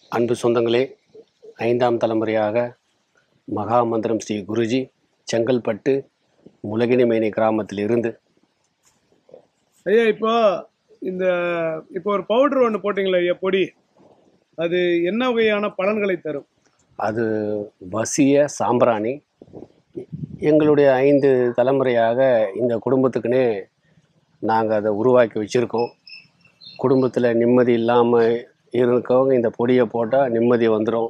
அன்பு சொந்தங்களே ஐந்தாம் தலைமுறையாக மகாமந்திரம் ஸ்ரீ குருஜி செங்கல்பட்டு முலகினிமேனி கிராமத்தில் இருந்து ஐயா இப்போ இந்த இப்போ ஒரு பவுடர் ஒன்று போட்டிங்களே ஐயா பொடி அது என்ன வகையான பலன்களை தரும் அது வசிய சாம்பிராணி எங்களுடைய ஐந்து தலைமுறையாக இந்த குடும்பத்துக்குன்னே நாங்கள் அதை உருவாக்கி வச்சுருக்கோம் குடும்பத்தில் நிம்மதி இல்லாமல் இருக்கவங்க இந்த பொடியை போட்டால் நிம்மதி வந்துடும்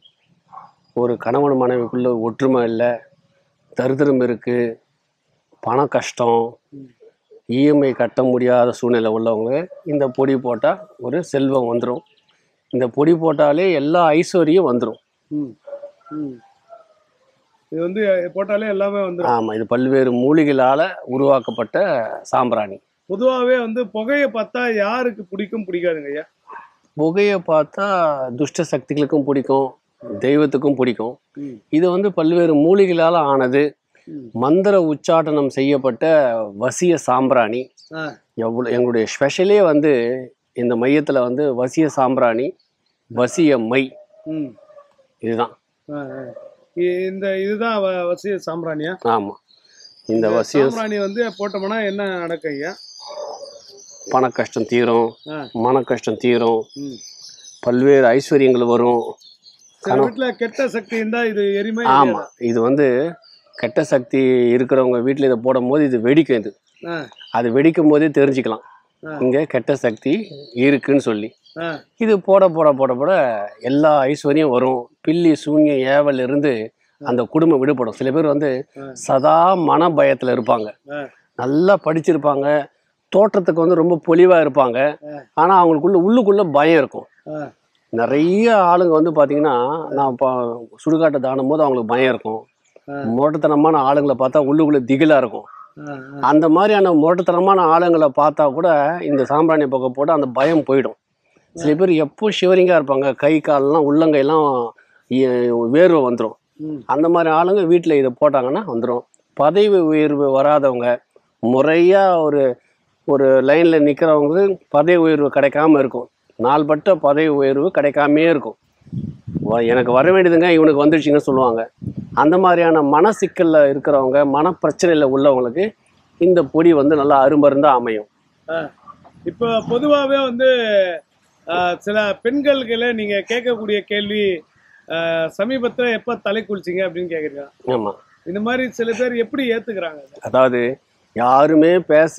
ஒரு கணவன் மனைவிக்குள்ள ஒற்றுமை இல்லை தரித்திரம் இருக்குது பண கஷ்டம் இஎம்ஐ கட்ட முடியாத சூழ்நிலை உள்ளவங்க இந்த பொடி போட்டால் ஒரு செல்வம் வந்துடும் இந்த பொடி போட்டாலே எல்லா ஐஸ்வர்யம் வந்துடும் ம் ம் இது வந்து போட்டாலே எல்லாமே வந்துடும் ஆமாம் இது பல்வேறு மூலிகளால் உருவாக்கப்பட்ட சாம்பிராணி பொதுவாகவே வந்து புகையை பார்த்தா யாருக்கு பிடிக்கும் பிடிக்காதுங்க ஐயா புகையை பார்த்தா துஷ்ட சக்திகளுக்கும் பிடிக்கும் தெய்வத்துக்கும் பிடிக்கும் ம் இது வந்து பல்வேறு மூலிகளால் ஆனது ம். மந்திர உச்சாட்டனம் செய்யப்பட்ட வசிய சாம்பிராணி ஆ எவ்வளோ எங்களுடைய ஸ்பெஷலே வந்து இந்த மையத்தில் வந்து வசிய சாம்பிராணி வசிய மை ம் இதுதான் ஆ, ஆ. இ- இந்த இதுதான் வ- வசிய சாம்பிராணியா ஆமாம் இந்த வசிய சாம்பிராணி வந்து போட்டோம்னா என்ன நடக்கும் ஐயா பண கஷ்டம் தீரும் ஆ மன கஷ்டம் தீரும் ம் பல்வேறு ஐஸ்வர்யங்கள் வரும் சில வீட்டுல கெட்ட சக்தி இருந்தா இது எரிமை ஆமாம் இது வந்து கெட்ட சக்தி இருக்கிறவங்க வீட்டில் இதை போடும்போது இது வெடிக்கும் இது ஆ அது வெடிக்கும் போதே தெரிஞ்சுக்கலாம் ஆ. இங்கே கெட்ட சக்தி இருக்குன்னு சொல்லி ஆ இது போட போட போட போட எல்லா ஐஸ்வர்யம் வரும் பில்லி சூன்யம் ஏவல் இருந்து அந்த குடும்பம் விடுபடும் சில பேர் வந்து ஆ. சதா மன பயத்தில் இருப்பாங்க ஆ நல்லா படிச்சிருப்பாங்க தோற்றத்துக்கு வந்து ரொம்ப பொலிவாக இருப்பாங்க ஆ. ஆனால் அவங்களுக்குள்ள உள்ளுக்குள்ள பயம் இருக்கும் ஆ நிறைய ஆளுங்க வந்து பார்த்தீங்கன்னா நான் இப்போ சுடுகாட்டை தாண்டும் போது அவங்களுக்கு பயம் இருக்கும் ஆ. முரட்டுத்தனமான ஆளுங்களை பார்த்தா உள்ளுக்குள்ள திகிலாக இருக்கும் ஆ, ஆ. அந்த மாதிரியான முரட்டுத்தனமான ஆளுங்களை பார்த்தா கூட இந்த சாம்பிராணி புகை போட்டு அந்த பயம் போயிடும் சில பேர் எப்போ ஷிவரிங்காக இருப்பாங்க கை கால்லாம் உள்ளங்கையெல்லாம் இ- வேர்வை வந்துடும் ம் அந்த மாதிரி ஆளுங்க வீட்டில் இதை போட்டாங்கன்னா வந்துடும் பதவி உயர்வு வராதவங்க முறையாக ஒரு ஒரு லைனில் நிற்கிறவங்க பதவி உயர்வு கிடைக்காம இருக்கும் நாள்பட்ட பதவி உயர்வு கிடைக்காமே இருக்கும் வ- எனக்கு வர வேண்டியதுங்க இவனுக்கு வந்துடுச்சுங்கன்னு சொல்லுவாங்க அந்த மாதிரியான மன சிக்கலில் இருக்கிறவங்க மன பிரச்சனையில் உள்ளவங்களுக்கு இந்த பொடி வந்து நல்லா அருமருந்தாக அமையும் ஆ. இப்போ பொதுவாகவே வந்து ஆ, சில பெண்களுக்கு நீங்க கேட்கக்கூடிய கேள்வி சமீபத்தில் எப்போ தலை குளிச்சிங்க அப்படின்னு கேட்குறீங்க ஆமாம் இந்த மாதிரி சில பேர் எப்படி ஏத்துக்கிறாங்க அதை? அதாவது யாருமே பேச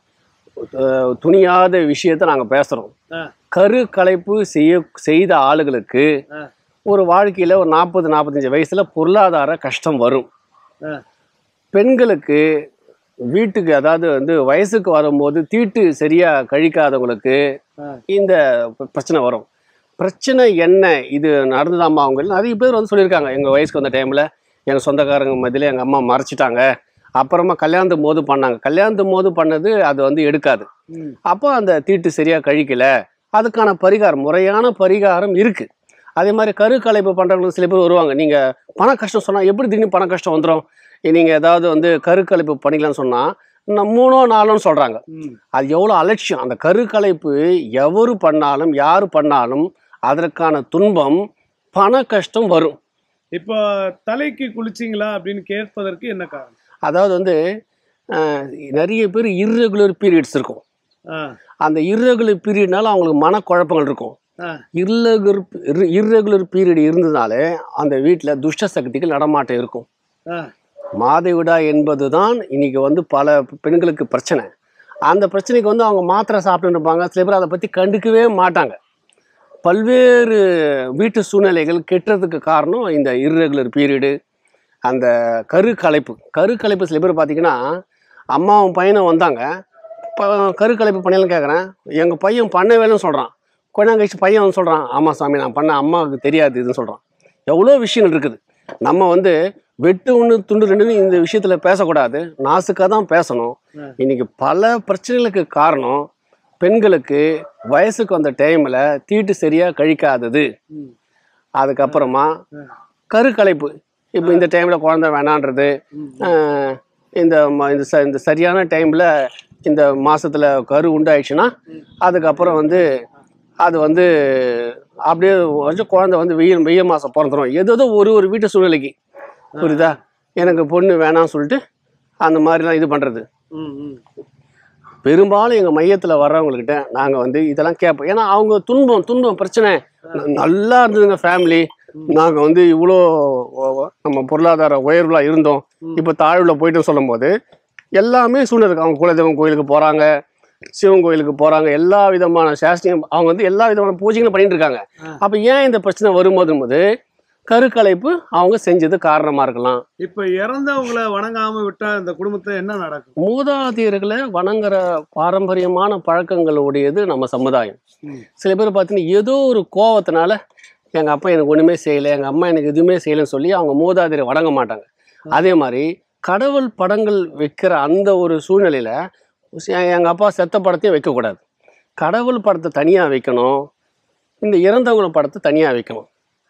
அஹ், துணியாத விஷயத்தை நாங்கள் பேசுகிறோம் ஆ கரு கலைப்பு செய்ய செய்த ஆளுகளுக்கு ஆ ஒரு வாழ்க்கையில் ஒரு நாற்பது நாற்பத்தஞ்சு வயசில் பொருளாதார கஷ்டம் வரும் ஆ பெண்களுக்கு வீட்டுக்கு அதாவது வந்து வயசுக்கு வரும்போது தீட்டு சரியாக கழிக்காதவங்களுக்கு ஆ இந்த ப- பிரச்சனை வரும் பிரச்சனை என்ன இது நடந்ததாம்மா அவங்க நிறைய பேர் வந்து சொல்லியிருக்காங்க எங்கள் வயசுக்கு வந்த டைமில் எங்கள் சொந்தக்காரங்க மத்தியில் எங்கள் அம்மா மறைச்சிட்டாங்க அப்புறமா கல்யாணத்து போது பண்ணாங்க கல்யாணத்து போது பண்ணது அது வந்து எடுக்காது ம் அப்போ அந்த தீட்டு சரியாக கழிக்கல அதுக்கான பரிகாரம் முறையான பரிகாரம் இருக்குது அதே மாதிரி கரு கலைப்பு பண்ணுறவங்களுக்கு சில பேர் வருவாங்க நீங்கள் பண கஷ்டம் சொன்னால் எப்படி திடீர்னு பண கஷ்டம் வந்துடும் நீங்கள் ஏதாவது வந்து கரு கலைப்பு பண்ணிக்கலாம்னு சொன்னால் நான் மூணோ நாலோன்னு சொல்கிறாங்க ம் அது எவ்வளோ அலட்சியம் அந்த கருக்கலைப்பு எவரு பண்ணாலும் யார் பண்ணாலும் அதற்கான துன்பம் பண கஷ்டம் வரும் இப்போ தலைக்கு குளிச்சிங்களா அப்படின்னு கேட்பதற்கு என்ன காரணம் அதாவது வந்து அஹ், நிறைய பேர் இர்ரெகுலர் பீரியட்ஸ் இருக்கும் ஆ அந்த இர்ரெகுலர் பீரியட்னால அவங்களுக்கு மனக்குழப்பங்கள் இருக்கும் ஆ இர்ரெகுலர் இர்ரெகுலர் பீரியட் இருந்ததுனாலே அந்த வீட்டில் துஷ்ட சக்திகள் நடமாட்டம் இருக்கும் ஆ மாதவிடா என்பது தான் இன்னைக்கு வந்து பல பெண்களுக்கு பிரச்சனை அந்த பிரச்சனைக்கு வந்து அவங்க மாத்திரை சாப்பிட்டுட்டு இருப்பாங்க சில பேர் அதை பற்றி கண்டுக்கவே மாட்டாங்க பல்வேறு வீட்டு சூழ்நிலைகள் கெட்டுறதுக்கு காரணம் இந்த இர்ரெகுலர் பீரியடு அந்த கரு கலைப்பு கரு கலைப்பு சில பேர் பார்த்தீங்கன்னா அம்மாவும் பையனும் வந்தாங்க ப கரு கலைப்பு பண்ணலன்னு கேட்குறேன் எங்கள் பையன் பண்ண வேலைன்னு சொல்கிறான் கொஞ்ச நேரம் கழிச்சு பையன் வந்து சொல்கிறான் ஆமாம் சாமி நான் பண்ண அம்மாவுக்கு தெரியாது இதுன்னு சொல்கிறான் எவ்வளோ விஷயங்கள் இருக்குது நம்ம வந்து வெட்டு ஒன்று துண்டு ரெண்டுன்னு இந்த விஷயத்தில் பேசக்கூடாது நாசுக்காக தான் பேசணும் ம். இன்னைக்கு பல பிரச்சனைகளுக்கு காரணம் பெண்களுக்கு வயசுக்கு வந்த டைமில் தீட்டு சரியாக கழிக்காதது ம் அதுக்கப்புறமா ம். கருக்கலைப்பு இப்போ இந்த டைமில் குழந்தை வேணான்றது ம். ஆஹ், இந்த ம- இந்த ச இந்த சரியான டைமில் இந்த மாசத்துல கரு உண்டாயிடுச்சுன்னா அதுக்கப்புறம் வந்து அது வந்து அப்படியே வச்சு குழந்தை வந்து வெயில் வெயில் மாதம் பிறந்துடும் ஏதோ ஒரு ஒரு வீட்டு சூழ்நிலைக்கு புரியுதா எனக்கு பொண்ணு வேணாம்னு சொல்லிட்டு அந்த மாதிரிலாம் இது பண்ணுறது ம் ம் பெரும்பாலும் எங்கள் மையத்தில் வர்றவங்கக்கிட்ட நாங்கள் வந்து இதெல்லாம் கேட்போம் ஏன்னா அவங்க துன்பம் துன்பம் பிரச்சனை ந- நல்லா இருந்ததுங்க ஃபேமிலி நாங்கள் வந்து இவ்வளோ ஒ- நம்ம பொருளாதார உயர்வுலாம் இருந்தோம் இப்போ தாழ்வில் போயிட்டு சொல்லும்போது எல்லாமே சூழ்நிலை இருக்கு அவங்க குலதெய்வம் கோயிலுக்கு போகிறாங்க சிவன் கோயிலுக்கு போகிறாங்க எல்லா விதமான சாஸ்திரியம் அவங்க வந்து எல்லா விதமான பூஜைகளும் பண்ணிட்டு இருக்காங்க அப்போ ஏன் இந்த பிரச்சனை வரும்போது கருக்கலைப்பு அவங்க செஞ்சது காரணமாக இருக்கலாம் இப்ப இறந்தவங்கள வணங்காம விட்டா இந்த குடும்பத்துல என்ன நடக்கும் மூதாதையர்களை வணங்குற பாரம்பரியமான பழக்கங்களுடையது நம்ம சமுதாயம் ம். சில பேர் பார்த்தீங்கன்னா ஏதோ ஒரு கோவத்தினால எங்கள் அப்பா எனக்கு ஒன்றுமே செய்யலை எங்கள் அம்மா எனக்கு எதுவுமே செய்யலைன்னு சொல்லி அவங்க மூதாதையரை வணங்க மாட்டாங்க அதே மாதிரி கடவுள் படங்கள் வைக்கிற அந்த ஒரு சூழ்நிலையில் எங்கள் அப்பா செத்த படத்தையும் வைக்கக்கூடாது கடவுள் படத்தை தனியாக வைக்கணும் இந்த இறந்தவங்கள படத்தை தனியாக வைக்கணும்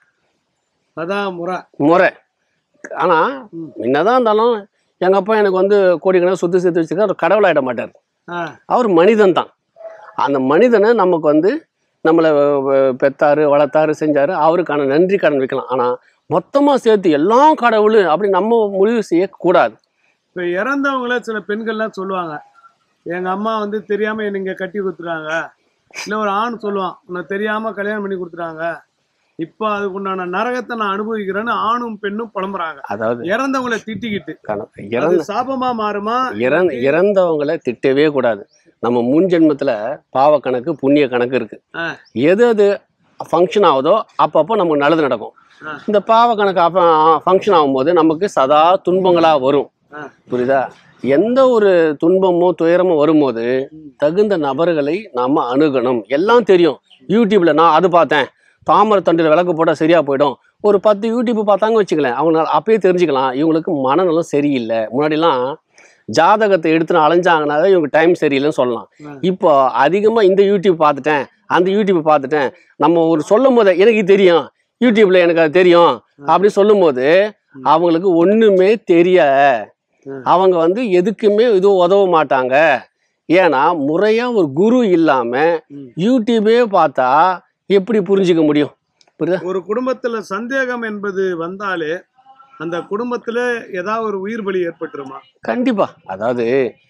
அதான் முறை முறை ஆனால் என்னதான் இருந்தாலும் எங்கள் அப்பா எனக்கு வந்து கோடிக்கணக்கில் சொத்து சேர்த்து வச்சுருக்க அவர் கடவுளாயிட மாட்டார் ஆ அவர் மனிதன் தான் அந்த மனிதனை நமக்கு வந்து நம்மளை பெத்தாரு வளர்த்தாரு செஞ்சாரு அவருக்கான நன்றி கடன் வைக்கலாம் ஆனால் மொத்தமாக சேர்த்து எல்லாம் கடவுள் அப்படி நம்ம முடிவு செய்யக்கூடாது இப்ப இறந்தவங்கள சில பெண்கள்லாம் சொல்லுவாங்க எங்க அம்மா வந்து தெரியாம என்னை இங்க கட்டி கொடுத்துட்டாங்க இல்ல ஒரு ஆண் சொல்லுவான் உன்னை தெரியாம கல்யாணம் பண்ணி கொடுத்துட்டாங்க இப்போ அதுக்கு உண்டான நரகத்தை நான் அனுபவிக்கிறேன்னு ஆணும் பெண்ணும் புலம்புறாங்க அதாவது இறந்தவங்கள திட்டிக்கிட்டு கண- அது இறந்த சாபமா மாறுமா இறந் இறந்தவங்களை திட்டவே கூடாது நம்ம முன் ஜென்மத்துல பாவ கணக்கு புண்ணிய கணக்கு இருக்கு ஆ. எது எது ஃபங்க்ஷன் ஆகுதோ அப்பப்போ நமக்கு நல்லது நடக்கும் ஆ. இந்த பாவ கணக்கு அப்போ ஃபங்க்ஷன் ஆகும்போது நமக்கு சதா துன்பங்களா வரும் ஆ. புரியுதா எந்த ஒரு துன்பமோ துயரமோ வரும்போது தகுந்த நபர்களை நாம அணுகணும் எல்லாம் தெரியும் யூடியூப்ல நான் அது பார்த்தேன் தாமரை தண்டில் விளக்கு போட்டால் சரியா போயிடும் ஒரு பத்து யூடியூப் பார்த்தாங்க வச்சுக்கலேன் அவங்க அப்பயே தெரிஞ்சுக்கலாம் இவங்களுக்கு மனநலம் சரியில்லை முன்னாடிலாம் ஜாதகத்தை எடுத்துன்னு அலைஞ்சாங்கனாவே இவங்க டைம் சரியில்லைன்னு சொல்லலாம் ம். இப்போ அதிகமாக இந்த யூடியூப் பார்த்துட்டேன் அந்த யூடியூப் பார்த்துட்டேன் நம்ம ஒரு சொல்லும் போது எனக்கு இது தெரியும் யூடியூப்ல எனக்கு அது தெரியும் அப்படி சொல்லும் போது அவங்களுக்கு ஒண்ணுமே தெரிய ம். அவங்க வந்து எதுக்குமே இது உதவ மாட்டாங்க ஏன்னா முறையா ஒரு குரு இல்லாம ம். யூடியூபே பார்த்தா எப்படி புரிஞ்சுக்க முடியும் புரியுதா ஒரு குடும்பத்துல சந்தேகம் என்பது வந்தாலே அந்த குடும்பத்துல ஏதாவது ஒரு உயிர் பலி ஏற்பட்டுருமா கண்டிப்பா அதாவது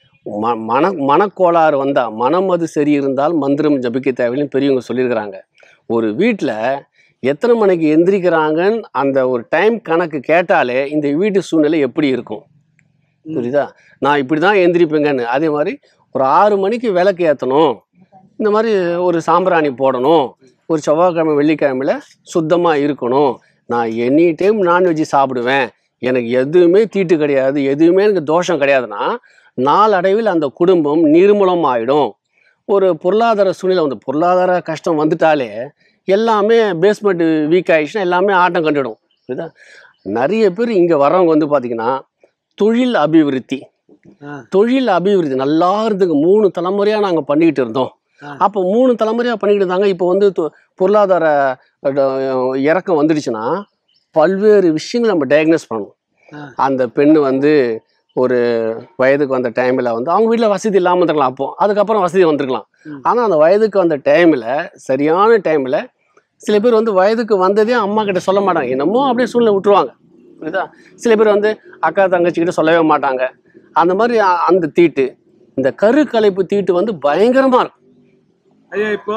ம மன மனக்கோளாறு வந்தா மனம் அது சரி இருந்தால் மந்திரம் ஜபிக்க தேவையில்லைன்னு பெரியவங்க சொல்லியிருக்கிறாங்க ஒரு வீட்டில் எத்தனை மணிக்கு எந்திரிக்கிறாங்கன்னு அந்த ஒரு டைம் கணக்கு கேட்டாலே இந்த வீட்டு சூழ்நிலை எப்படி இருக்கும் ம். புரியுதா நான் இப்படி தான் எந்திரிப்பேங்கன்னு அதே மாதிரி ஒரு ஆறு மணிக்கு விளக்கு ஏற்றணும் இந்த மாதிரி ஒரு சாம்பிராணி போடணும் ஒரு செவ்வாய்க்கிழமை வெள்ளிக்கிழமையில சுத்தமாக இருக்கணும் நான் எனி டைம் நான்வெஜ் சாப்பிடுவேன் எனக்கு எதுவுமே தீட்டு கிடையாது எதுவுமே எனக்கு தோஷம் கிடையாதுன்னா நாளடைவில் அந்த குடும்பம் நிர்மூலம் ஆயிடும் ஒரு பொருளாதார சூழ்நிலை வந்து பொருளாதார கஷ்டம் வந்துட்டாலே எல்லாமே பேஸ்மெண்ட் வீக் ஆயிடுச்சுன்னா எல்லாமே ஆட்டம் கண்டுடும் புரியுதா நிறைய பேர் இங்கே வர்றவங்க வந்து பார்த்தீங்கன்னா தொழில் அபிவிருத்தி ஆ. தொழில் அபிவிருத்தி நல்லா இருந்துங்க மூணு தலைமுறையாக நாங்கள் பண்ணிக்கிட்டு இருந்தோம் ஆ. அப்போ மூணு தலைமுறையாக பண்ணிக்கிட்டு இருந்தாங்க இப்போ வந்து தொ- பொருளாதார அஹ், இறக்கம் வந்துடுச்சுன்னா பல்வேறு விஷயங்களை நம்ம டயக்னோஸ் பண்ணணும் ஆ. அந்த பெண்ணு வந்து ஒரு வயதுக்கு வந்த டைமில் வந்து அவங்க வீட்டில் வசதி இல்லாமல் இருந்திருக்கலாம் அப்போ அதுக்கப்புறம் வசதி வந்திருக்கலாம் ம். ஆனால் அந்த வயதுக்கு வந்த டைமில் சரியான டைமில் சில பேர் வந்து வயதுக்கு வந்ததே அம்மா கிட்ட சொல்ல மாட்டாங்க என்னமோ அப்படியே சூழ்நிலை விட்டுருவாங்க புரியுதா சில பேர் வந்து அக்கா தங்கச்சி கிட்ட சொல்லவே மாட்டாங்க அந்த மாதிரி அ- அந்த தீட்டு இந்த கருக்கலைப்பு தீட்டு வந்து பயங்கரமா இருக்கும் ஐயா இப்போ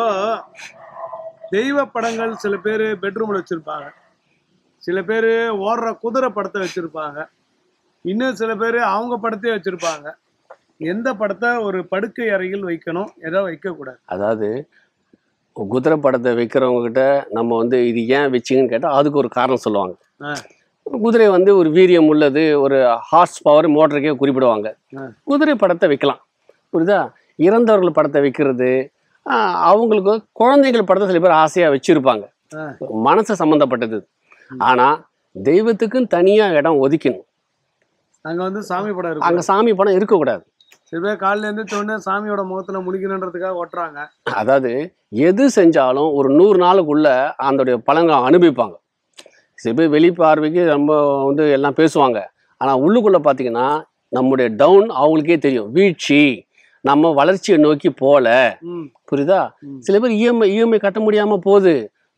தெய்வ படங்கள் சில பேர் பெட்ரூம்ல வச்சிருப்பாங்க சில பேர் ஓடுற குதிரை படத்தை வச்சிருப்பாங்க இன்னும் சில பேர் அவங்க படத்தையே வச்சிருப்பாங்க எந்த படத்தை ஒரு படுக்கை அறையில் வைக்கணும் எதை வைக்கக்கூடாது அதாவது குதிரை படத்தை வைக்கிறவங்க கிட்ட நம்ம வந்து இது ஏன் வச்சிங்கன்னு கேட்டால் அதுக்கு ஒரு காரணம் சொல்லுவாங்க ஆ. குதிரை வந்து ஒரு வீரியம் உள்ளது ஒரு ஹார்ஸ் பவர் மோட்டருக்கே குறிப்பிடுவாங்க ஆ. குதிரை படத்தை வைக்கலாம் புரியுதா இறந்தவர்கள் படத்தை வைக்கிறது ஆஹ், அவங்களுக்கு குழந்தைகள் படத்தை சில பேர் ஆசையாக வச்சிருப்பாங்க ஆ. மனசு சம்மந்தப்பட்டது ஆனால் தெய்வத்துக்குன்னு தனியாக இடம் ஒதுக்கணும் அங்க வந்து சாமி படம் இருக்கும் அங்கே சாமி படம் இருக்கக்கூடாது சில பேர் காலையில இருந்து உடனே சாமியோட முகத்துல முழிக்கணுன்றதுக்காக ஒட்டுறாங்க அதாவது எது செஞ்சாலும் ஒரு நூறு நாளுக்குள்ள அதோடைய பலன்களை அனுபவிப்பாங்க சில பேர் வெளி பார்வைக்கு ரொம்ப வந்து எல்லாம் பேசுவாங்க ஆனால் உள்ளுக்குள்ளே பார்த்தீங்கன்னா நம்முடைய டவுன் அவங்களுக்கே தெரியும் வீழ்ச்சி நம்ம வளர்ச்சியை நோக்கி போகல ம் புரியுதா ம். சில பேர் இஎம்ஐ இஎம்ஐ கட்ட முடியாமல் போகுது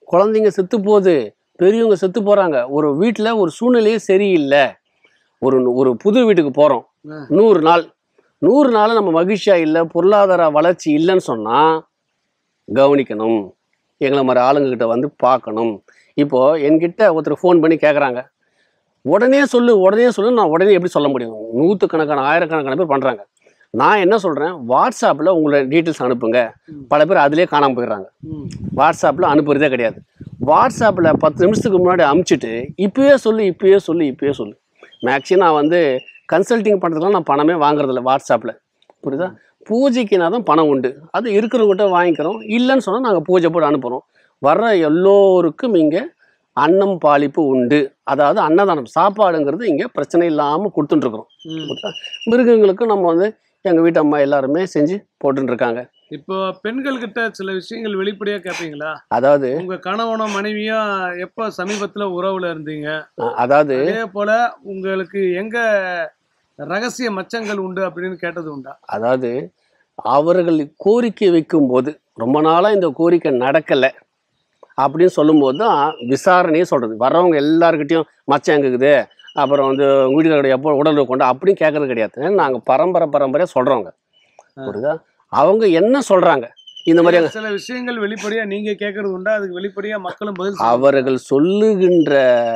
குழந்தைங்க செத்து போகுது பெரியவங்க செத்து போகிறாங்க ஒரு வீட்டில் ஒரு சூழ்நிலையே சரியில்லை ஒரு ஒரு புது வீட்டுக்கு போகிறோம் ஆ. நூறு நாள் நூறு நாள் நம்ம மகிழ்ச்சியாக இல்லை பொருளாதார வளர்ச்சி இல்லைன்னு சொன்னால் கவனிக்கணும் எங்களை மாதிரி ஆளுங்கக்கிட்ட வந்து பார்க்கணும் இப்போது என்கிட்ட ஒருத்தர் ஃபோன் பண்ணி கேட்குறாங்க உடனே சொல்லு உடனே சொல்லு நான் உடனே எப்படி சொல்ல முடியும் நூற்றுக்கணக்கான ஆயிரக்கணக்கான பேர் பண்ணுறாங்க நான் என்ன சொல்கிறேன் வாட்ஸ்அப்பில் உங்களை டீட்டெயில்ஸ் அனுப்புங்க ம். பல பேர் அதிலே காணாமல் போயிடுறாங்க ம் வாட்ஸ்அப்பில் அனுப்புறதே கிடையாது வாட்ஸ்அப்பில் பத்து நிமிஷத்துக்கு முன்னாடி அமுச்சிட்டு இப்பயே சொல்லு இப்பயே சொல்லு இப்பயே சொல்லு மேக்ஸிமம் நான் வந்து கன்சல்டிங் பண்ணுறதுலாம் நான் பணமே வாங்குறதில்ல வாட்ஸ்அப்பில் புரியுதா பூஜைக்குனா தான் பணம் உண்டு அது இருக்கிறவங்ககிட்ட வாங்கிக்கிறோம் இல்லைன்னு சொன்னால் நாங்கள் பூஜை போட்டு அனுப்புகிறோம் வர்ற எல்லோருக்கும் இங்கே அன்னம் பாலிப்பு உண்டு அதாவது அன்னதானம் சாப்பாடுங்கிறது இங்கே பிரச்சனை இல்லாமல் கொடுத்துட்டுருக்குறோம் ம் மிருகங்களுக்கும் நம்ம வந்து எங்கள் வீட்டு அம்மா எல்லாருமே செஞ்சு போட்டுன்னு இருக்காங்க இப்போ பெண்கள் கிட்ட சில விஷயங்கள் வெளிப்படையா கேட்பீங்களா அதாவது உங்க கணவனும் மனைவியும் எப்ப சமீபத்துல உறவுல இருந்தீங்க அஹ், அதாவது அதே போல உங்களுக்கு எங்க ரகசிய மச்சங்கள் உண்டு அப்படின்னு கேட்டது உண்டா அதாவது அவர்கள் கோரிக்கை வைக்கும்போது ரொம்ப நாளாக இந்த கோரிக்கை நடக்கலை அப்படின்னு சொல்லும்போது தான் விசாரணையே சொல்கிறது வர்றவங்க எல்லாருக்கிட்டையும் மச்சம் எங்க இருக்குது அப்புறம் வந்து உங்க வீட்டுக்காரோட எப்போ உடல் கொண்டு அப்படின்னு கேட்கறது கிடையாது நாங்கள் பரம்பரை பரம்பரையாக சொல்கிறவங்க புரியுதா அவங்க என்ன சொல்கிறாங்க இந்த மாதிரி சில விஷயங்கள் வெளிப்படையா நீங்க கேட்கறது உண்டா அதுக்கு வெளிப்படையா மக்களும் பதில் சொல்லுவாங்க. அவர்கள் சொல்லுகின்ற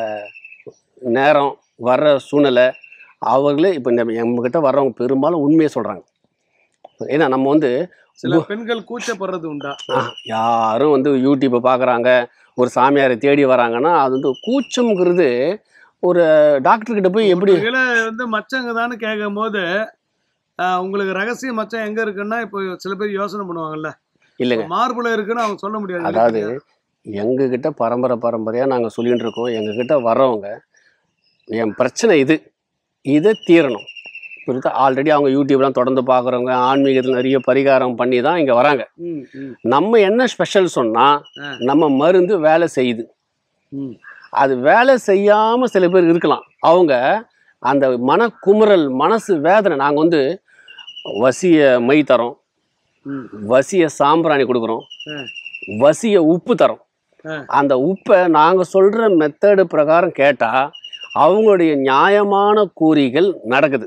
நேரம் வர்ற சூழ்நிலை அவர்களே இப்போ நம்மக்கிட்ட வர்றவங்க பெரும்பாலும் உண்மையை சொல்கிறாங்க ஏன்னா நம்ம வந்து சில பெண்கள் கூச்சப்படுறது உண்டா ஆஹ், யாரும் வந்து யூடியூப்பை பார்க்குறாங்க ஒரு சாமியாரை தேடி வராங்கன்னா அது வந்து கூச்சம்ங்கிறது ஒரு டாக்டர் கிட்ட போய் எப்படி ஒருவேளை வந்து மச்சங்க தானே கேட்கும் போது ஆஹ், உங்களுக்கு ரகசிய மச்சம் எங்க இருக்குன்னா இப்போ சில பேர் யோசனை பண்ணுவாங்கல்ல இல்லைங்க மார்புல இருக்குன்னு அவங்க சொல்ல முடியாது அதாவது வெளிப்படையா. எங்ககிட்ட பரம்பரை பரம்பரையாக நாங்கள் சொல்லிட்டு இருக்கோம் எங்ககிட்ட வர்றவங்க என் பிரச்சனை இது இதை தீரணும் புரியுதா ஆல்ரெடி அவங்க யூடியூப்லாம் தொடர்ந்து பார்க்குறவங்க ஆன்மீகத்தில் நிறைய பரிகாரம் பண்ணி தான் இங்கே வராங்க ம், ம், நம்ம என்ன ஸ்பெஷல் சொன்னால் ஆ. நம்ம மருந்து வேலை செய்யுது ம். அது வேலை செய்யாமல் சில பேர் இருக்கலாம் அவங்க அந்த மனக்குமுறல் மனசு வேதனை நாங்கள் வந்து வசிய மை தரோம் ம். வசிய சாம்பிராணி கொடுக்குறோம் ஆ. வசிய உப்பு தரோம் ஆ. அந்த உப்பை நாங்கள் சொல்கிற மெத்தடு பிரகாரம் கேட்டால் அவங்களுடைய நியாயமான கூறிகள் நடக்குது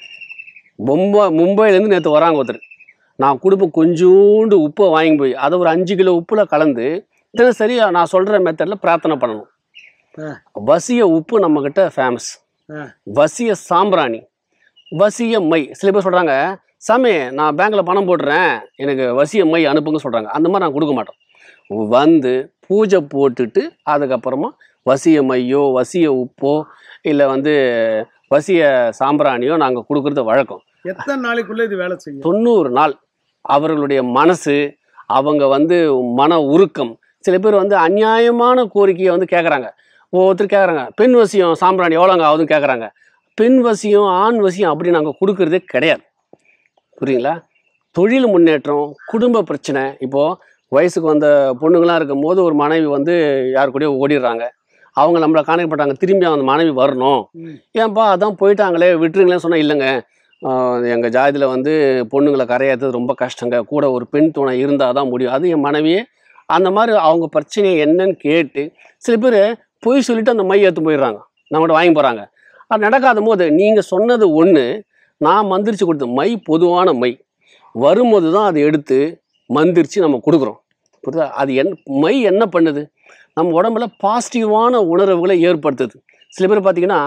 மும்பை மும்பையிலேருந்து நேற்று வராங்க ஒருத்தர் நான் கொடுப்பேன் கொஞ்சோண்டு உப்பை வாங்கி போய் அதை ஒரு அஞ்சு கிலோ உப்பில் கலந்து தினசரி நான் சொல்கிற மெத்தடில் பிரார்த்தனை பண்ணணும் ஆ. வசிய உப்பு நம்மக்கிட்ட ஃபேமஸ் ஆ. வசிய சாம்பிராணி வசிய மை சில பேர் சொல்கிறாங்க சாமி நான் பேங்க்கில் பணம் போடுறேன் எனக்கு வசிய மை அனுப்புங்க சொல்கிறாங்க அந்த மாதிரி நான் கொடுக்க மாட்டோம் வந்து பூஜை போட்டுட்டு அதுக்கப்புறமா வசிய மையோ வசிய உப்போ இல்லை வந்து வசிய சாம்பிராணியோ நாங்கள் கொடுக்குறது வழக்கம் எத்தனை நாளைக்குள்ள இது வேலை செய்யும் தொண்ணூறு நாள் அவர்களுடைய மனசு அவங்க வந்து மன உருக்கம் சில பேர் வந்து அநியாயமான கோரிக்கையை வந்து கேட்குறாங்க ஒவ்வொருத்தர் கேட்குறாங்க பெண் வசியம் சாம்பிராணி எவ்வளோங்க ஆகுதுன்னு கேட்குறாங்க பெண் வசியம் ஆண் வசியம் அப்படி நாங்கள் கொடுக்கறதே கிடையாது புரியுங்களா தொழில் முன்னேற்றம் குடும்ப பிரச்சனை இப்போது வயசுக்கு வந்த பொண்ணுங்களாம் இருக்கும் போது ஒரு மனைவி வந்து யார் கூடயோ ஓடிடுறாங்க அவங்க நம்மளை கான்டாக்ட் பண்ணுறாங்க திரும்பி அந்த மனைவி வரணும் ம். ஏன்பா அதான் போயிட்டாங்களே விட்டுருங்களேன்னு சொன்னால் இல்லைங்க எங்கள் ஜாதியில் வந்து பொண்ணுங்களை கரையாற்றுறது ரொம்ப கஷ்டங்க கூட ஒரு பெண் துணை இருந்தால் தான் முடியும் அது என் மனைவியே அந்த மாதிரி அவங்க பிரச்சனை என்னன்னு கேட்டு சில பேர் பொய் சொல்லிட்டு அந்த மை ஏற்று போயிடுறாங்க நம்மகிட்ட வாங்கி போகிறாங்க அது நடக்காத போது நீங்கள் சொன்னது ஒன்று நான் மந்திரிச்சு கொடுத்த மை பொதுவான மை வரும்போது தான் அதை எடுத்து மந்திரிச்சு நம்ம கொடுக்குறோம் புரியுதா அது என் மை என்ன பண்ணுது நம்ம உடம்புல பாசிட்டிவான உணர்வுகளை ஏற்படுத்துது சில பேர் பார்த்தீங்கன்னா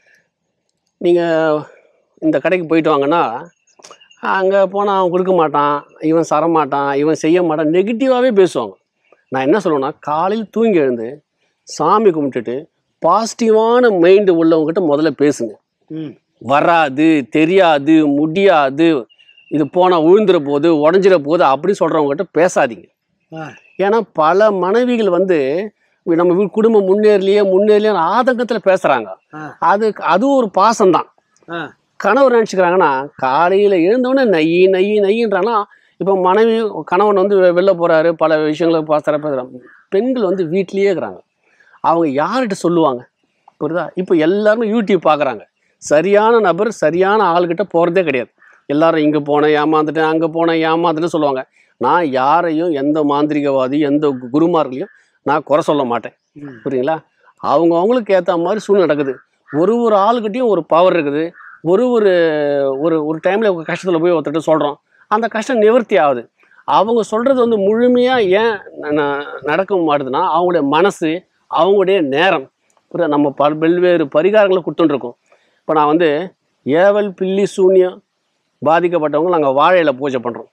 நீங்கள் இந்த கடைக்கு போயிட்டு வாங்கன்னா அங்கே போனால் அவன் கொடுக்க மாட்டான் இவன் சர மாட்டான் இவன் செய்ய மாட்டான் நெகட்டிவாகவே பேசுவாங்க நான் என்ன சொல்லுவேன்னா காலையில் தூங்கி எழுந்து சாமி கும்பிட்டுட்டு பாசிட்டிவான மைண்டு உள்ளவங்ககிட்ட முதல்ல பேசுங்க ம். வராது தெரியாது முடியாது இது போனால் உழுந்துற போது உடஞ்சிட போது அப்படி சொல்கிறவங்ககிட்ட பேசாதீங்க ஆ. ஏன்னா பல மனைவிகள் வந்து நம்ம வீ குடும்பம் முன்னேறலையே முன்னேறலையே ஆதங்கத்தில் பேசுகிறாங்க ஆ. அது அதுவும் ஒரு பாசம்தான் ஆ. கணவர் நினச்சிக்கிறாங்கன்னா காலையில் எழுந்தவுடனே நெய் நெய் நெய்ன்றாங்கன்னா இப்போ மனைவி கணவன் வந்து வெ- வெளில போகிறாரு பல விஷயங்களை பாசுற பேசுகிறாங்க பெண்கள் வந்து வீட்லேயே இருக்கிறாங்க அவங்க யார்கிட்ட சொல்லுவாங்க புரியுதா இப்போ எல்லாருமே யூடியூப் பார்க்குறாங்க சரியான நபர் சரியான ஆள்கிட்ட போகிறதே கிடையாது எல்லாரும் இங்கே போனேன் ஏமாந்துட்டேன் அங்கே போனேன் ஏமாந்துட்டேன்னு சொல்லுவாங்க நான் யாரையும் எந்த மாந்திரிகவாதி எந்த கு- குருமார்களையும் நான் குறை சொல்ல மாட்டேன் ம். புரியுங்களா அவங்க அவங்களுக்கு ஏற்ற மாதிரி சூழ்நிலை நடக்குது ஒரு ஒரு ஆளுக்கிட்டையும் ஒரு பவர் இருக்குது ஒரு ஒரு ஒரு ஒரு டைமில் கஷ்டத்தில் போய் ஒருத்தர்கிட்ட சொல்கிறோம் அந்த கஷ்டம் நிவர்த்தி ஆகுது அவங்க சொல்கிறது வந்து முழுமையாக ஏன் ந- ந- நடக்க மாட்டுதுன்னா அவங்களுடைய மனசு அவங்களுடைய நேரம் புரியுதா? நம்ம பல் பல்வேறு பரிகாரங்களை கொடுத்துட்டுருக்கோம் இப்போ நான் வந்து ஏவல் பில்லி சூன்யம் பாதிக்கப்பட்டவங்க நாங்கள் வாழை இலை பூஜை பண்ணுறோம்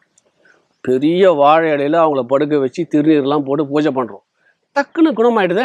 பெரிய வாழை இலையில அவங்கள படுக்க வச்சு திருநீர்லாம் போட்டு பூஜை பண்ணுறோம் டக்குன்னு குணமாயிடுதே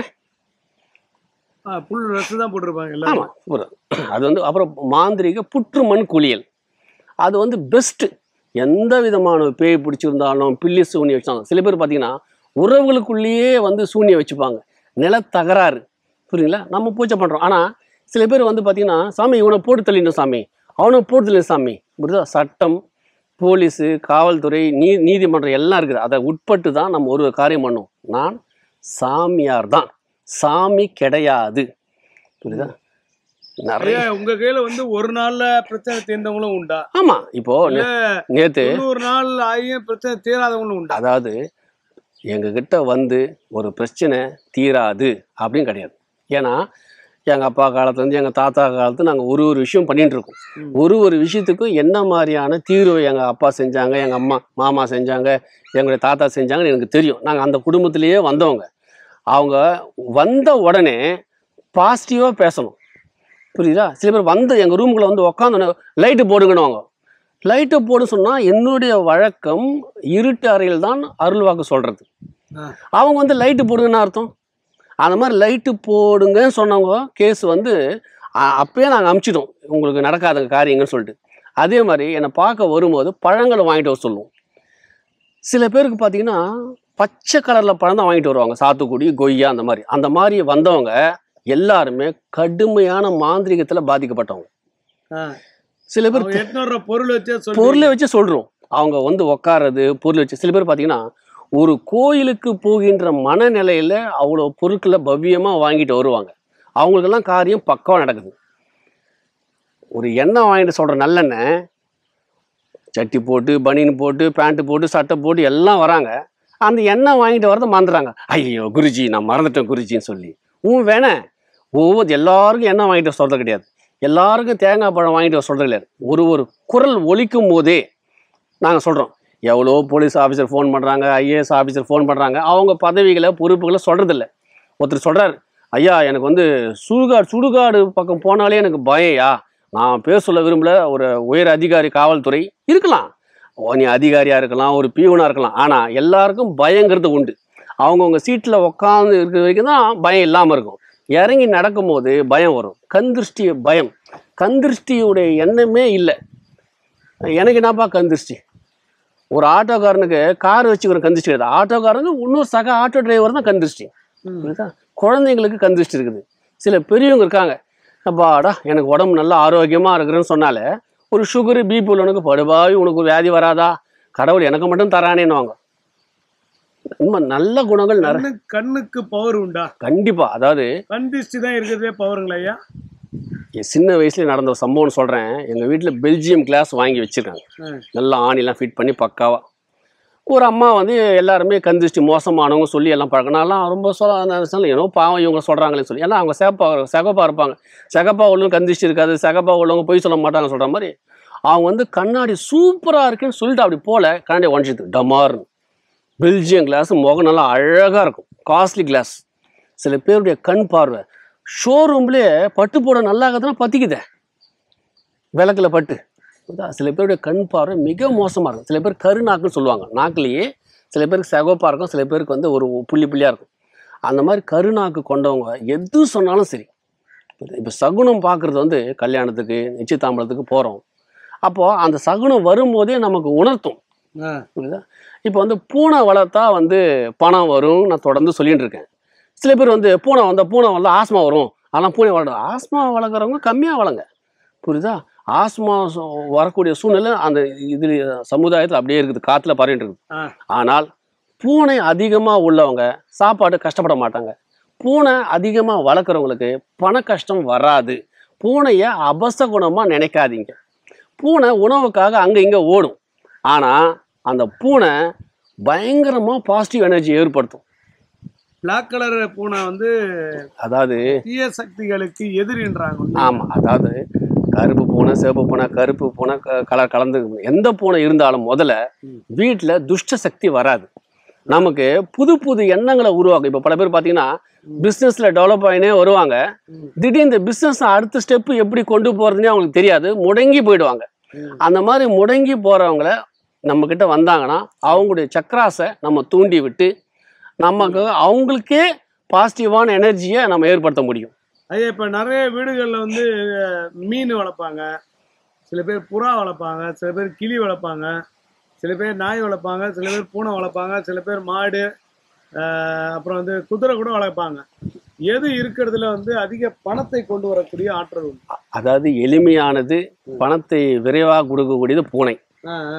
ஆ, புல் ரசு தான் போட்டிருப்பாங்க எல்லாரும் ஆமாம் புரியுது அது வந்து அப்புறம் மாந்திரிக புற்றுமண் குளியல் அது வந்து பெஸ்ட்டு எந்த விதமான பேய் பிடிச்சிருந்தாலும் பில்லி சூனியம் வச்சாலும் சில பேர் பார்த்தீங்கன்னா உறவுகளுக்குள்ளேயே வந்து சூனியம் வச்சுப்பாங்க நிலத்தகராறு புரியுங்களா நம்ம பூஜை பண்ணுறோம் ஆனால் சில பேர் வந்து பார்த்தீங்கன்னா சாமி இவனை போட்டு தள்ளிடணும் சாமி அவனை போட்டு தள்ளிடும் சாமி புரியுதா சட்டம் போலீஸு காவல்துறை நீ நீதிமன்றம் எல்லாம் இருக்குது அதை உட்பட்டு தான் நம்ம ஒரு காரியம் பண்ணோம் நான் சாமியார் தான் சாமி கிடையாது புரியுதா நிறைய ஐயா உங்க கையில வந்து ஒரு நாள்ல பிரச்சனை தீர்ந்தவங்களும் உண்டா ஆமா இப்போ நே- நேத்து தொண்ணூறு நாள் ஆகியும் பிரச்சனை தீராதவங்களும் உண்டா அதாவது எங்ககிட்ட வந்து ஒரு பிரச்சனை தீராது அப்படின்னு கிடையாது ஏன்னா எங்கள் அப்பா காலத்துலேருந்து எங்கள் தாத்தா காலத்து நாங்கள் ஒரு ஒரு விஷயம் பண்ணிட்டு இருக்கோம் ம். ஒரு ஒரு விஷயத்துக்கும் என்ன மாதிரியான தீர்வு எங்கள் அப்பா செஞ்சாங்க எங்கள் அம்மா மாமா செஞ்சாங்க எங்களுடைய தாத்தா செஞ்சாங்கன்னு எனக்கு தெரியும் நாங்கள் அந்த குடும்பத்திலேயே வந்தவங்க அவங்க வந்த உடனே பாசிட்டிவாக பேசணும் புரியுதா சில பேர் வந்து எங்கள் ரூமுக்குள்ளே வந்து உக்காந்து லைட்டு போடுங்கன்னு லைட்டை போட சொன்னால் என்னுடைய வழக்கம் இருட்டு அறையில் தான் அருள்வாக்கு சொல்கிறது ஆ. அவங்க வந்து லைட்டு போடுங்கன்னு அர்த்தம் அந்த மாதிரி லைட்டு போடுங்கன்னு சொன்னவங்க கேஸ் வந்து அ- அப்பயே நாங்கள் அமுச்சிட்டோம் உங்களுக்கு நடக்காத காரியங்கன்னு சொல்லிட்டு அதே மாதிரி என்னை பார்க்க வரும்போது பழங்களை வாங்கிட்டு வர சொல்லுவோம் சில பேருக்கு பார்த்தீங்கன்னா பச்சை கலரில் பழம் தான் வாங்கிட்டு வருவாங்க சாத்துக்குடி கொய்யா அந்த மாதிரி அந்த மாதிரி வந்தவங்க எல்லாருமே கடுமையான மாந்திரிகத்தில் பாதிக்கப்பட்டவங்க ஆ. சில பேர் அவங்க எட்நூறு ரூபா பொருள் வச்சே சொல்லி பொருளை வச்சு சொல்கிறோம் அவங்க வந்து உட்கார்றது பொருள் வச்சு சில பேர் பார்த்தீங்கன்னா ஒரு கோயிலுக்கு போகின்ற மனநிலையில் அவ்வளோ பொருட்களை பவ்யமாக வாங்கிட்டு வருவாங்க அவங்களுக்கெல்லாம் காரியம் பக்கவாக நடக்குது ஒரு எண்ணெய் வாங்கிட்டு சொல்கிற நல்லெண்ணெய் சட்டி போட்டு பனியன் போட்டு பேண்ட்டு போட்டு சட்டை போட்டு எல்லாம் வராங்க அந்த எண்ணெய் வாங்கிட்டு வரதை மறந்துடுறாங்க ஐயோ குருஜி நான் மறந்துட்டேன் குருஜின்னு சொல்லி உன் வேணேன் ஒவ்வொரு எல்லாருக்கும் எண்ணெய் வாங்கிட்டு வர சொல்கிறது கிடையாது எல்லாருக்கும் தேங்காய் பழம் வாங்கிட்டு வர சொல்கிறது கிடையாது ஒரு ஒரு குரல் ஒலிக்கும் போதே நாங்கள் சொல்கிறோம் எவ்வளோ போலீஸ் ஆஃபீஸர் ஃபோன் பண்ணுறாங்க ஐஏஎஸ் ஆஃபீஸர் ஃபோன் பண்ணுறாங்க அவங்க பதவிகளை பொறுப்புகளை சொல்கிறதில்ல ஒருத்தர் சொல்கிறார் ஐயா எனக்கு வந்து சுடுகாடு சுடுகாடு பக்கம் போனாலே எனக்கு பயம்யா நான் பேர் சொல்ல விரும்பல ஒரு உயர் அதிகாரி காவல்துறை இருக்கலாம் ஓ, நீ அதிகாரியாக இருக்கலாம் ஒரு பியூனாக இருக்கலாம் ஆனால் எல்லாருக்கும் பயங்கிறது உண்டு அவங்கவுங்க சீட்டில் உட்காந்து இருக்கிற வரைக்கும் தான் பயம் இல்லாமல் இருக்கும் இறங்கி நடக்கும்போது பயம் வரும் கந்திருஷ்டி பயம் கந்திருஷ்டியுடைய எண்ணமே இல்லை எனக்கு என்னப்பா கந்திருஷ்டி ஒரு ஆட்டோக்காரனுக்கு கார் வச்சுக்கிற கந்திருஷ்டி கிடையாது ஆட்டோக்காரனுக்கு இன்னொரு சக ஆட்டோ டிரைவர் தான் கந்திருஷ்டி ம். புரியுதா குழந்தைங்களுக்கு கந்திருஷ்டி இருக்குது சில பெரியவங்க இருக்காங்க அப்பாடா எனக்கு உடம்பு நல்லா ஆரோக்கியமாக இருக்கிறேன்னு சொன்னாலே ஒரு சுகரு பிபி உள்ளவனுக்கு படுபாவி உனக்கு ஒரு வியாதி வராதா கடவுள் எனக்கு மட்டும் தரானேன்னுவாங்க ரொம்ப நல்ல குணங்கள் நிறைய கண்ணு கண்ணுக்கு பவர் உண்டா கண்டிப்பாக அதாவது கண் திருஷ்டி தான் இருக்கிறதே பவருங்களா ஐயா என் சின்ன வயசுல நடந்த ஒரு சம்பவம் சொல்கிறேன் எங்கள் வீட்டில் பெல்ஜியம் கிளாஸ் வாங்கி வச்சுருக்காங்க ஆ. நல்லா ஆணிலாம் ஃபிட் பண்ணி பக்காவா ஒரு அம்மா வந்து எல்லாருமே கந்திருஷ்டி மோசமானவங்க சொல்லி எல்லாம் பழக்கினாலாம் ரொம்ப சொல்ல ஏனோ பாவம் இவங்க சொல்கிறாங்களே சொல்லி ஏன்னா அவங்க சேப்பா சகப்பா இருப்பாங்க சகப்பா உள்ளவங்க கந்திருஷ்டி இருக்காது சகப்பா உள்ளவங்க பொய் சொல்ல மாட்டாங்க சொல்கிற மாதிரி அவங்க வந்து கண்ணாடி சூப்பராக இருக்குன்னு சொல்லிட்டு அப்படி போல கண்ணாடி உடஞ்சிது டமார்னு பெல்ஜியம் கிளாஸ் முகம் நல்லா அழகாக இருக்கும் காஸ்ட்லி கிளாஸ் சில பேருடைய கண் பார்வை ஷோரூம்லேயே பட்டு போட நல்லா இருக்குதுன்னா பற்றிக்குதே விளக்குல பட்டு புரியுதா? சில பேருடைய கண் பார்வை மிக மோசமாக இருக்கும் சில பேர் கருநாக்குன்னு சொல்லுவாங்க நாக்குலேயே சில பேருக்கு சிவப்பாக இருக்கும் சில பேருக்கு வந்து ஒரு புள்ளி புள்ளியாக இருக்கும் அந்த மாதிரி கருநாக்கு கொண்டவங்க எது சொன்னாலும் சரி இப்போ சகுனம் பார்க்குறது வந்து கல்யாணத்துக்கு நிச்சயதாம்பலத்துக்கு போகிறோம் அப்போது அந்த சகுனம் வரும்போதே நமக்கு உணர்த்தும் ஆ. புரியுதா இப்போ வந்து பூனை வளர்த்தா வந்து பணம் வரும் நான் தொடர்ந்து சொல்லிட்டு இருக்கேன் சில பேர் வந்து பூனை வந்த பூனை வந்தா ஆஸ்மா வரும் அதெல்லாம் பூனை வளர்த்து ஆஸ்மா வளர்க்குறவங்க கம்மியாக வளங்க புரியுதா ஆஸ்மா சு- வரக்கூடிய சூழ்நிலை அந்த இதில் சமுதாயத்தில் அப்படியே இருக்குது காற்றுல பரவிட்டு இருக்குது ஆ. ஆனால் பூனை அதிகமாக உள்ளவங்க சாப்பாடு கஷ்டப்பட மாட்டாங்க பூனை அதிகமாக வளர்க்குறவங்களுக்கு பண கஷ்டம் வராது பூனையை அபசகுணமாக நினைக்காதீங்க பூனை உணவுக்காக அங்கே இங்கே ஓடும் ஆனால் அந்த பூனை பயங்கரமாக பாசிட்டிவ் எனர்ஜி ஏற்படுத்தும் பிளாக் கலர் பூனை வந்து அதாவது தீய சக்திகளுக்கு எதிரின்றாங்க ஆமாம் அதாவது கருப்பு பூனை சிவப்பு பூனை கருப்பு பூனை க- கலர் கலந்து எந்த பூனை இருந்தாலும் முதல்ல ம். வீட்டில் துஷ்ட சக்தி வராது நமக்கு புது புது எண்ணங்களை உருவாக்கும் இப்போ பல பேர் பார்த்தீங்கன்னா பிஸ்னஸில் டெவலப் ஆகினே வருவாங்க ம். திடீர்னு இந்த பிஸ்னஸ் அடுத்த ஸ்டெப்பு எப்படி கொண்டு போகிறதுனே அவங்களுக்கு தெரியாது முடங்கி போயிடுவாங்க ம். அந்த மாதிரி முடங்கி போகிறவங்கள நம்மக்கிட்ட வந்தாங்கன்னா அவங்களுடைய சக்கராசை நம்ம தூண்டி விட்டு நமக்கு அவங்களுக்கே பாசிட்டிவான எனர்ஜியை நம்ம ஏற்படுத்த முடியும் ஐயா இப்ப நிறைய வீடுகள்ல வந்து அஹ், மீன் வளர்ப்பாங்க சில பேர் புறா வளர்ப்பாங்க சில பேர் கிளி வளர்ப்பாங்க சில பேர் நாய் வளர்ப்பாங்க சில பேர் பூனை வளர்ப்பாங்க சில பேர் மாடு அஹ், அப்புறம் வந்து குதிரை கூட வளர்ப்பாங்க எது இருக்கிறதுல வந்து அதிக பணத்தை கொண்டு வரக்கூடிய ஆற்றல் உண்டு அதாவது எளிமையானது பணத்தை விரைவாக கொடுக்கக்கூடியது பூனை ஆ, ஆ,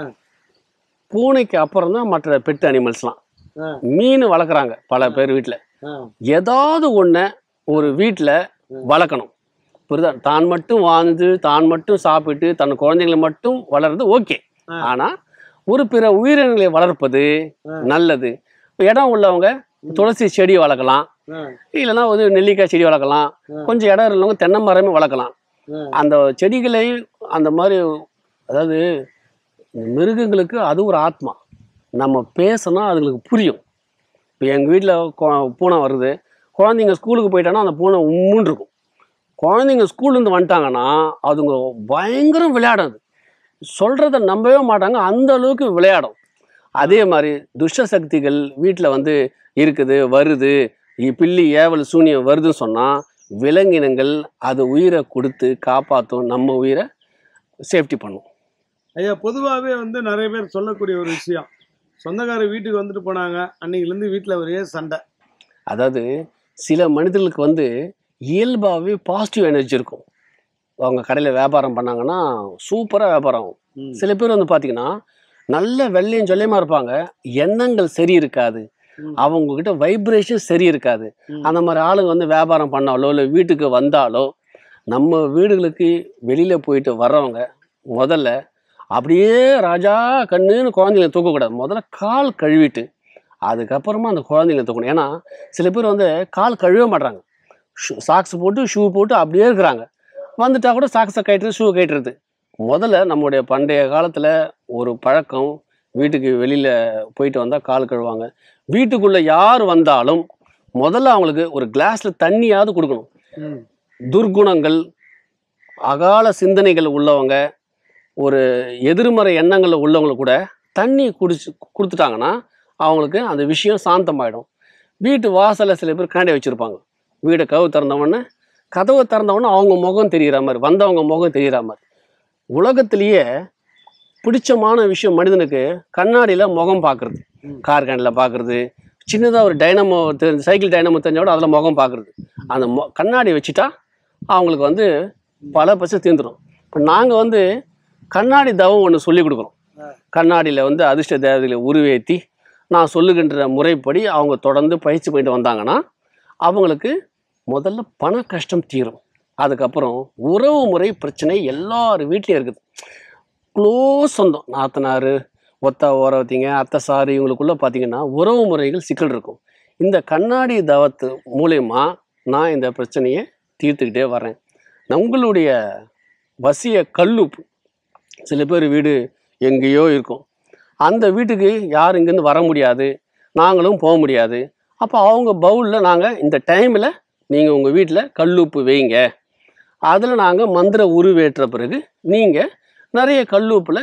பூனைக்கு அப்புறம் தான் மற்ற பெட் அனிமல்ஸ்லாம் ஆ. மீன் வளர்க்குறாங்க பல பேர் வீட்டில் ஆ, ஏதாவது ஒன்றை ஒரு வீட்டில் வளர்க்கணும் புரியுதா தான் மட்டும் வாழ்ந்து தான் மட்டும் சாப்பிட்டு தன் குழந்தைங்களை மட்டும் வளர்றது ஓகே ஆ. ஆனால் ஒரு பிற உயிரினங்களை வளர்ப்பது ஆ. நல்லது இப்போ இடம் உள்ளவங்க துளசி செடி வளர்க்கலாம் ஆ, இல்லைன்னா ஒரு நெல்லிக்காய் செடி வளர்க்கலாம் ஆ. கொஞ்சம் இடம் உள்ளவங்க தென்னை மரமே வளர்க்கலாம் ஆ. அந்த செடிகளை அந்த மாதிரி அதாவது இந்த மிருகங்களுக்கு அது ஒரு ஆத்மா நம்ம பேசினா அதுங்களுக்கு புரியும் இப்போ எங்கள் வீட்டில் பூனை வருது குழந்தைங்க ஸ்கூலுக்கு போயிட்டானா அந்த பூனை உம்முன்னு இருக்கும் குழந்தைங்க ஸ்கூல்லேருந்து வந்துட்டாங்கன்னா அதுங்க பயங்கரம் விளையாடும் அது சொல்கிறத நம்பவே மாட்டாங்க அந்த அளவுக்கு விளையாடும் அதே மாதிரி துஷ்ட சக்திகள் வீட்டில் வந்து இருக்குது வருது இ- பில்லி ஏவல் சூனியம் வருதுன்னு சொன்னால் விலங்கினங்கள் அது உயிரை கொடுத்து காப்பாற்றும் நம்ம உயிரை சேஃப்டி பண்ணும் ஐயா பொதுவாகவே வந்து நிறைய பேர் சொல்லக்கூடிய ஒரு விஷயம் சொந்தக்காரர் வீட்டுக்கு வந்துட்டு போனாங்க அன்னைக்குலேருந்து வீட்டில் ஒரே சண்டை அதாவது சில மனிதர்களுக்கு வந்து இயல்பாகவே பாசிட்டிவ் எனர்ஜி இருக்கும் அவங்க கடையில் வியாபாரம் பண்ணாங்கன்னா சூப்பராக வியாபாரம் ஆகும் ம். சில பேர் வந்து பார்த்தீங்கன்னா நல்ல வெள்ளையும் சொல்லியமாக இருப்பாங்க எண்ணங்கள் சரி இருக்காது ம். அவங்க கிட்ட வைப்ரேஷன் சரி இருக்காது ம். அந்த மாதிரி ஆளுங்க வந்து வியாபாரம் பண்ணாலோ இல்லை வீட்டுக்கு வந்தாலோ நம்ம வீடுகளுக்கு வெளியில் போயிட்டு வர்றவங்க முதல்ல அப்படியே ராஜா கண்ணுன்னு குழந்தைங்கள தூக்கக்கூடாது முதல்ல கால் கழுவிட்டு அதுக்கப்புறமா அந்த குழந்தைங்கள தூக்கணும் ஏன்னா சில பேர் வந்து கால் கழுவ மாட்றாங்க சாக்ஸ் போட்டு ஷூ போட்டு அப்படியே இருக்கிறாங்க வந்துட்டா கூட சாக்ஸை கட்டுறது ஷூ கட்டுறது முதல்ல நம்முடைய பண்டைய காலத்தில் ஒரு பழக்கம் வீட்டுக்கு வெளியில் போயிட்டு வந்தால் கால் கழுவாங்க வீட்டுக்குள்ளே யார் வந்தாலும் முதல்ல அவங்களுக்கு ஒரு கிளாஸில் தண்ணியாவது கொடுக்கணும் ம். துர்குணங்கள் அகால சிந்தனைகள் உள்ளவங்க ஒரு எதிர்மறை எண்ணங்கள் உள்ளவங்க கூட தண்ணி குடிச்சு கொடுத்துட்டாங்கன்னா அவங்களுக்கு அந்த விஷயம் சாந்தமாயிடும் வீட்டு வாசலில் சில பேர் கண்ணாடி வச்சுருப்பாங்க வீடை கதவு திறந்தவொடனே கதவை திறந்தவொடனே அவங்க முகம் தெரிகிற மாதிரி வந்தவங்க முகம் தெரிகிற மாதிரி உலகத்திலேயே பிடிச்சமான விஷயம் மனிதனுக்கு கண்ணாடியில் முகம் பார்க்குறது ம். கார் கண்ணில் பார்க்குறது சின்னதாக ஒரு டைனமோ தெரிஞ்ச சைக்கிள் டைனமோ தெரிஞ்ச கூட அதில் முகம் பார்க்குறது அந்த மொ கண்ணாடி வச்சுட்டா அவங்களுக்கு வந்து பல பிரச்சனை தீர்ந்துடும் இப்போ நாங்கள் வந்து கண்ணாடி தவம் ஒன்று சொல்லி கொடுக்குறோம் ஆ. கண்ணாடியில் வந்து அதிர்ஷ்ட தேவதைகளை உருவேற்றி நான் சொல்லுகின்ற முறைப்படி அவங்க தொடர்ந்து பயிற்சி பண்ணிட்டு வந்தாங்கன்னா அவங்களுக்கு முதல்ல பண கஷ்டம் தீரும் அதுக்கப்புறம் உறவு முறை பிரச்சனை எல்லார் வீட்லேயும் இருக்குது க்ளோஸ் சொந்தம் நாத்தனார் ஒத்த ஓரவத்திங்க அத்தை சாரு இவங்களுக்குள்ளே பார்த்தீங்கன்னா உறவு முறைகள் சிக்கல் இருக்கும் இந்த கண்ணாடி தவத்து மூலயமா நான் இந்த பிரச்சனையை தீர்த்துக்கிட்டே வரேன் நான் உங்களுடைய வசிய கல்லுப்பு சில பேர் வீடு எங்கேயோ இருக்கும் அந்த வீட்டுக்கு யாரும் இங்கேருந்து வர முடியாது நாங்களும் போக முடியாது அப்போ அவங்க பவுலில் நாங்கள் இந்த டைமில் நீங்கள் உங்கள் வீட்டில் கல்லுப்பு வைங்க அதில் நாங்கள் மந்திர உருவேற்ற பிறகு நீங்கள் நிறைய கல்லுப்பில்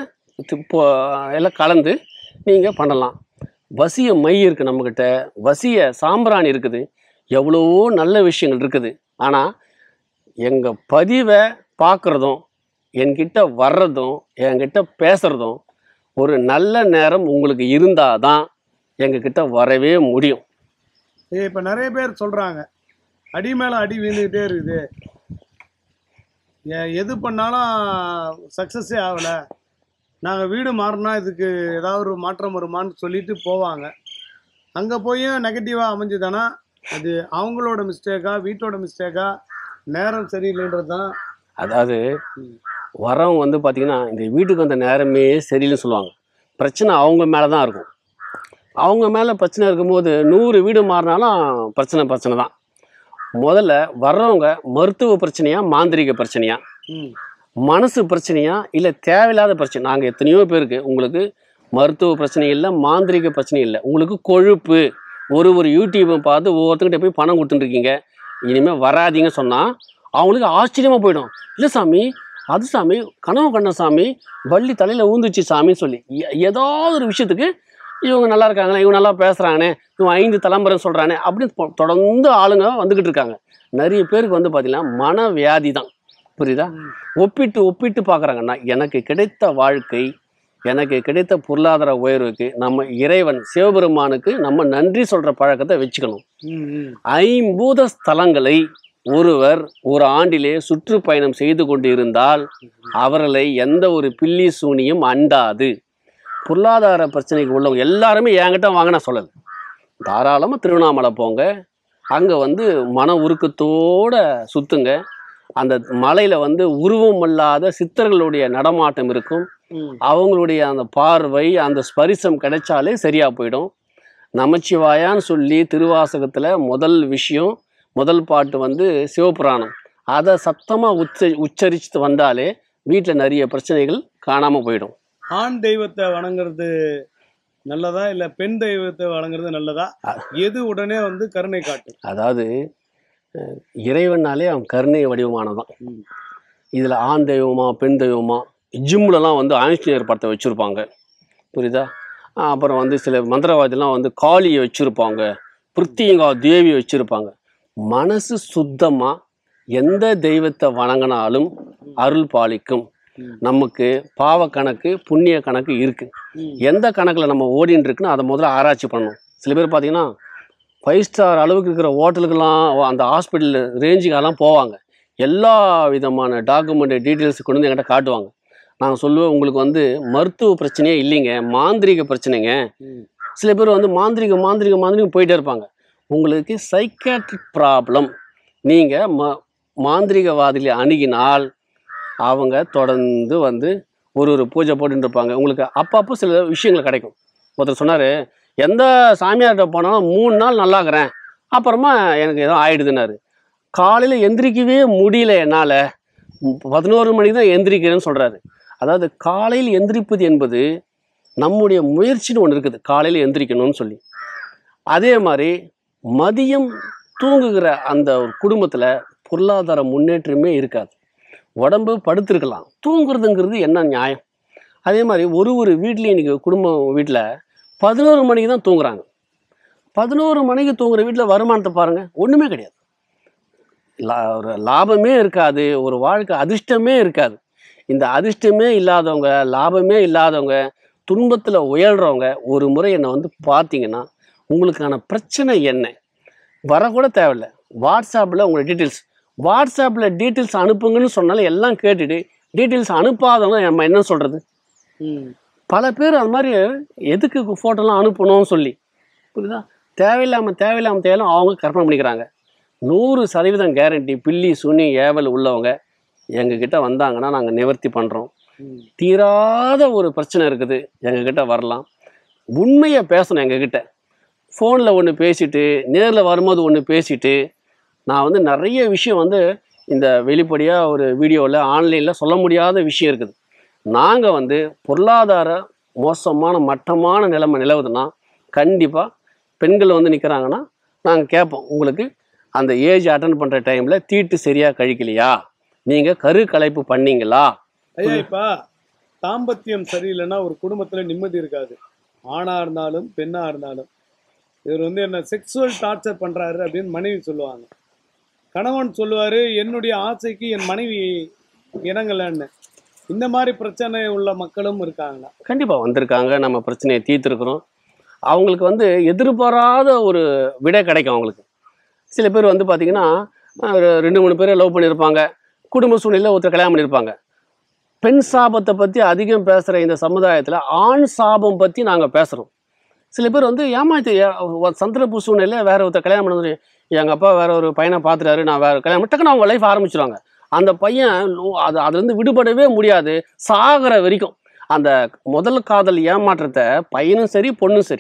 எல்லாம் கலந்து நீங்கள் பண்ணலாம் வசிய மை இருக்குது நம்மக்கிட்ட வசிய சாம்பிராணி இருக்குது எவ்வளவோ நல்ல விஷயங்கள் இருக்குது ஆனால் எங்கள் பதிவை பார்க்குறதும் என்கிட்ட வர்றதும் என்கிட்ட பேசுகிறதும் ஒரு நல்ல நேரம் உங்களுக்கு இருந்தால் தான் எங்ககிட்ட வரவே முடியும் ஏய், இப்ப நிறைய பேர் சொல்றாங்க அடி மேல அடி விழுந்துகிட்டே இருக்குது ஏ- எது பண்ணாலும் சக்சஸே ஆகல நாங்க வீடு மாறினா இதுக்கு ஏதாவது ஒரு மாற்றம் வருமான்னு சொல்லிட்டு போவாங்க அங்க போய் நெகட்டிவா அமைஞ்சுதானா அது அவங்களோட மிஸ்டேக்கா வீட்டோட மிஸ்டேக்கா நேரம் சரியில்லைன்றது தான் அதாவது வரவங்க வந்து பார்த்தீங்கன்னா இந்த வீட்டுக்கு வந்த நேரமே சரியில்லைன்னு சொல்லுவாங்க பிரச்சனை அவங்க மேலே தான் இருக்கும் அவங்க மேலே பிரச்சனை இருக்கும்போது நூறு வீடு மாறினாலும் பிரச்சனை பிரச்சனை தான் முதல்ல வர்றவங்க மருத்துவ பிரச்சனையா மாந்திரீக பிரச்சனையா ம் மனசு பிரச்சனையா இல்லை தேவையில்லாத பிரச்சனை நாங்கள் எத்தனையோ பேருக்கு உங்களுக்கு மருத்துவ பிரச்சனை இல்லை மாந்திரீக பிரச்சனை இல்லை உங்களுக்கு கொழுப்பு ஒரு ஒரு யூடியூப்பை பார்த்து ஒவ்வொருத்தங்கிட்ட போய் பணம் கொடுத்துட்டுருக்கீங்க இனிமேல் வராதீங்க சொன்னால் அவங்களுக்கு ஆச்சரியமாக போயிடும் இல்லை சாமி அது சாமி கனவு கண்ண சாமி வள்ளி தலையில் ஊந்துச்சு சாமின்னு சொல்லி எ- ஏதாவது ஒரு விஷயத்துக்கு இவங்க நல்லா இருக்காங்களே இவங்க நல்லா பேசுகிறாங்கண்ணே இவன் ஐந்து தலைமுறை சொல்கிறானே அப்படின்னு தொ- தொடர்ந்து ஆளுங்க வந்துக்கிட்டு இருக்காங்க நிறைய பேருக்கு வந்து பார்த்தீங்கன்னா மன வியாதி தான் புரியுதா ஒப்பிட்டு ஒப்பிட்டு பார்க்குறாங்கன்னா எனக்கு கிடைத்த வாழ்க்கை எனக்கு கிடைத்த பொருளாதார உயர்வுக்கு நம்ம இறைவன் சிவபெருமானுக்கு நம்ம நன்றி சொல்கிற பழக்கத்தை வச்சுக்கணும் ம் ம் ஐம்பூத ஸ்தலங்களை ஒருவர் ஒரு ஆண்டிலே சுற்றுப்பயணம் செய்து கொண்டு இருந்தால் அவர்களை எந்த ஒரு பில்லி சூனியும் அண்டாது பொருளாதார பிரச்சனைக்கு உள்ளவங்க எல்லாருமே என்கிட்ட வாங்க நான் சொல்லலை தாராளமாக திருவண்ணாமலை போங்க அங்கே வந்து மன உருக்கத்தோட சுத்துங்க அந்த மலையில் வந்து உருவம் இல்லாத சித்தர்களுடைய நடமாட்டம் இருக்கும் ம் அவங்களுடைய அந்த பார்வை அந்த ஸ்பரிசம் கிடைச்சாலே சரியாக போயிடும் நமச்சிவாயான்னு சொல்லி திருவாசகத்தில் முதல் விஷயம் முதல் பாட்டு வந்து சிவபுராணம் அதை சத்தமாக உச்ச உச்சரிச்சுட்டு வந்தாலே வீட்டில் நிறைய பிரச்சனைகள் காணாமல் போயிடும் ஆண் தெய்வத்தை வணங்குறது நல்லதா இல்ல பெண் தெய்வத்தை வணங்குறது நல்லதா எது உடனே வந்து கருணை காட்டும் அதாவது அஹ், இறைவனாலே அவன் கருணை வடிவமானதான் ம். இதில் ஆண் தெய்வமா பெண் தெய்வமா ஜிம்லலாம் வந்து ஆஞ்சநேயர் படத்தை வச்சுருப்பாங்க புரியுதா ஆஹ் அப்புறம் வந்து சில மந்திரவாதிலாம் வந்து காளியை வச்சுருப்பாங்க பிருத்தியங்கா தேவி வச்சுருப்பாங்க மனசு சுத்தமாக எந்த தெய்வத்தை வணங்கினாலும் அருள் பாலிக்கும் ம். நமக்கு பாவ கணக்கு புண்ணிய கணக்கு இருக்குது ம். எந்த கணக்கில் நம்ம ஓடின்னு இருக்குன்னு அதை முதல்ல ஆராய்ச்சி பண்ணணும் சில பேர் பார்த்தீங்கன்னா ஃபைவ் ஸ்டார் அளவுக்கு இருக்கிற ஹோட்டலுக்கெல்லாம் அந்த ஹாஸ்பிட்டல் ரேஞ்சுக்கெல்லாம் போவாங்க எல்லா விதமான டாக்குமெண்ட் டீட்டெயில்ஸ் கொண்டு வந்து என்கிட்ட காட்டுவாங்க நான் சொல்லுவேன் உங்களுக்கு வந்து மருத்துவ பிரச்சனையே இல்லைங்க மாந்திரீக பிரச்சனைங்க ம். சில பேர் வந்து மாந்திரிக மாந்திரிக மாந்திரிகம் போயிட்டே இருப்பாங்க உங்களுக்கு சைக்காட்ரிக் ப்ராப்ளம் நீங்கள் ம மாந்திரிகவாதிகளை அணுகினால் அவங்க தொடர்ந்து வந்து ஒரு ஒரு பூஜை போட்டுட்டு இருப்பாங்க உங்களுக்கு அப்பப்போ சில விஷயங்கள் கிடைக்கும் ஒருத்தர் சொன்னார் எந்த சாமியார்கிட்ட போனாலும் மூணு நாள் நல்லாக்கிறேன் அப்புறமா எனக்கு ஏதோ ஆயிடுதுன்னாரு காலையில் எந்திரிக்கவே முடியல என்னால் பதினோரு மணிக்கு தான் எந்திரிக்கிறேன்னு சொல்கிறாரு அதாவது காலையில் எந்திரிப்பது என்பது நம்முடைய முயற்சின்னு ஒன்று இருக்குது காலையில் எந்திரிக்கணும்னு சொல்லி அதே மாதிரி மதியம் தூங்குகிற அந்த ஒரு குடும்பத்தில் பொருளாதார முன்னேற்றமே இருக்காது உடம்பு படுத்திருக்கலாம் தூங்குறதுங்கிறது என்ன நியாயம் அதே மாதிரி ஒரு ஒரு வீட்லேயும் இன்றைக்கி குடும்பம் வீட்டில் பதினோரு மணிக்கு தான் தூங்குறாங்க பதினோரு மணிக்கு தூங்குற வீட்டில் வருமானத்தை பாருங்கள் ஒன்றுமே கிடையாது லா ஒரு லாபமே இருக்காது ஒரு வாழ்க்கை அதிர்ஷ்டமே இருக்காது இந்த அதிர்ஷ்டமே இல்லாதவங்க லாபமே இல்லாதவங்க துன்பத்தில் உயல்றவங்க ஒரு முறை என்னை வந்து பார்த்தீங்கன்னா உங்களுக்கான பிரச்சனை என்ன வரக்கூட தேவையில்ல வாட்ஸ்அப்பில் உங்களோட டீட்டெயில்ஸ் வாட்ஸ்அப்பில் டீட்டெயில்ஸ் அனுப்புங்கன்னு சொன்னாலும் எல்லாம் கேட்டுட்டு டீட்டெயில்ஸ் அனுப்பாதவங்க நம்ம என்ன சொல்கிறது ம். பல பேர் அது மாதிரி எதுக்கு ஃபோட்டோலாம் அனுப்பணும்னு சொல்லி புரியுதா தேவையில்லாமல் தேவையில்லாமல் தேவையில்லாம அவங்க கற்பனை பண்ணிக்கிறாங்க நூறு சதவீதம் கேரண்டி பில்லி சுனி ஏவல் உள்ளவங்க எங்ககிட்ட வந்தாங்கன்னா நாங்கள் நிவர்த்தி பண்ணுறோம் ம். தீராத ஒரு பிரச்சனை இருக்குது எங்ககிட்ட வரலாம் உண்மையை பேசணும் எங்ககிட்ட ஃபோனில் ஒன்று பேசிட்டு நேரில் வரும்போது ஒன்று பேசிட்டு நான் வந்து நிறைய விஷயம் வந்து இந்த வெளிப்படையாக ஒரு வீடியோவில் ஆன்லைனில் சொல்ல முடியாத விஷயம் இருக்குது நாங்கள் வந்து பொருளாதார மோசமான மட்டமான நிலைமை நிலவுதுன்னா கண்டிப்பாக பெண்கள் வந்து நிற்கிறாங்கன்னா நாங்கள் கேட்போம் உங்களுக்கு அந்த ஏஜ் அட்டன் பண்ணுற டைமில் தீட்டு சரியாக கழிக்கலையா நீங்கள் கரு கலைப்பு பண்ணீங்களா ஐயா இப்ப தாம்பத்தியம் சரியில்லைன்னா ஒரு குடும்பத்துல நிம்மதி இருக்காது ஆணா இருந்தாலும் பெண்ணா இருந்தாலும் இவர் வந்து என்ன செக்ஸுவல் டார்ச்சர் பண்றாரு அப்படின்னு மனைவி சொல்லுவாங்க கணவன் சொல்லுவாரு என்னுடைய ஆசைக்கு என் மனைவி இணங்கலன்னு இந்த மாதிரி பிரச்சனை உள்ள மக்களும் இருக்காங்க கண்டிப்பாக வந்திருக்காங்க நம்ம பிரச்சனையை தீர்த்துருக்குறோம் அவங்களுக்கு வந்து எதிர்பாராத ஒரு விடை கிடைக்கும் அவங்களுக்கு சில பேர் வந்து பார்த்திங்கன்னா ஒரு ரெண்டு மூணு பேரை லவ் பண்ணியிருப்பாங்க குடும்ப சூழ்நிலையில் ஒருத்தர் கல்யாணம் பண்ணியிருப்பாங்க பெண் சாபத்தை பற்றி அதிகம் பேசுகிற இந்த சமுதாயத்தில் ஆண் சாபம் பற்றி நாங்கள் பேசுகிறோம் சில பேர் வந்து ஏமாத்தி ஏ- ஒரு சந்திரப்பு சூழ்நிலையில் வேற ஒருத்தர் கல்யாணம் பண்ணது எங்கள் அப்பா வேற ஒரு பையனை பார்த்துட்டாரு நான் வேற கல்யாணம் பண்ணி டக்குன்னு அவங்க லைஃப் ஆரம்பிச்சிருவாங்க அந்த பையன் லோ- அது அதுலேருந்து விடுபடவே முடியாது சாகிற வரைக்கும் அந்த முதல் காதல் ஏமாற்றத்தை பையனும் சரி பொண்ணும் சரி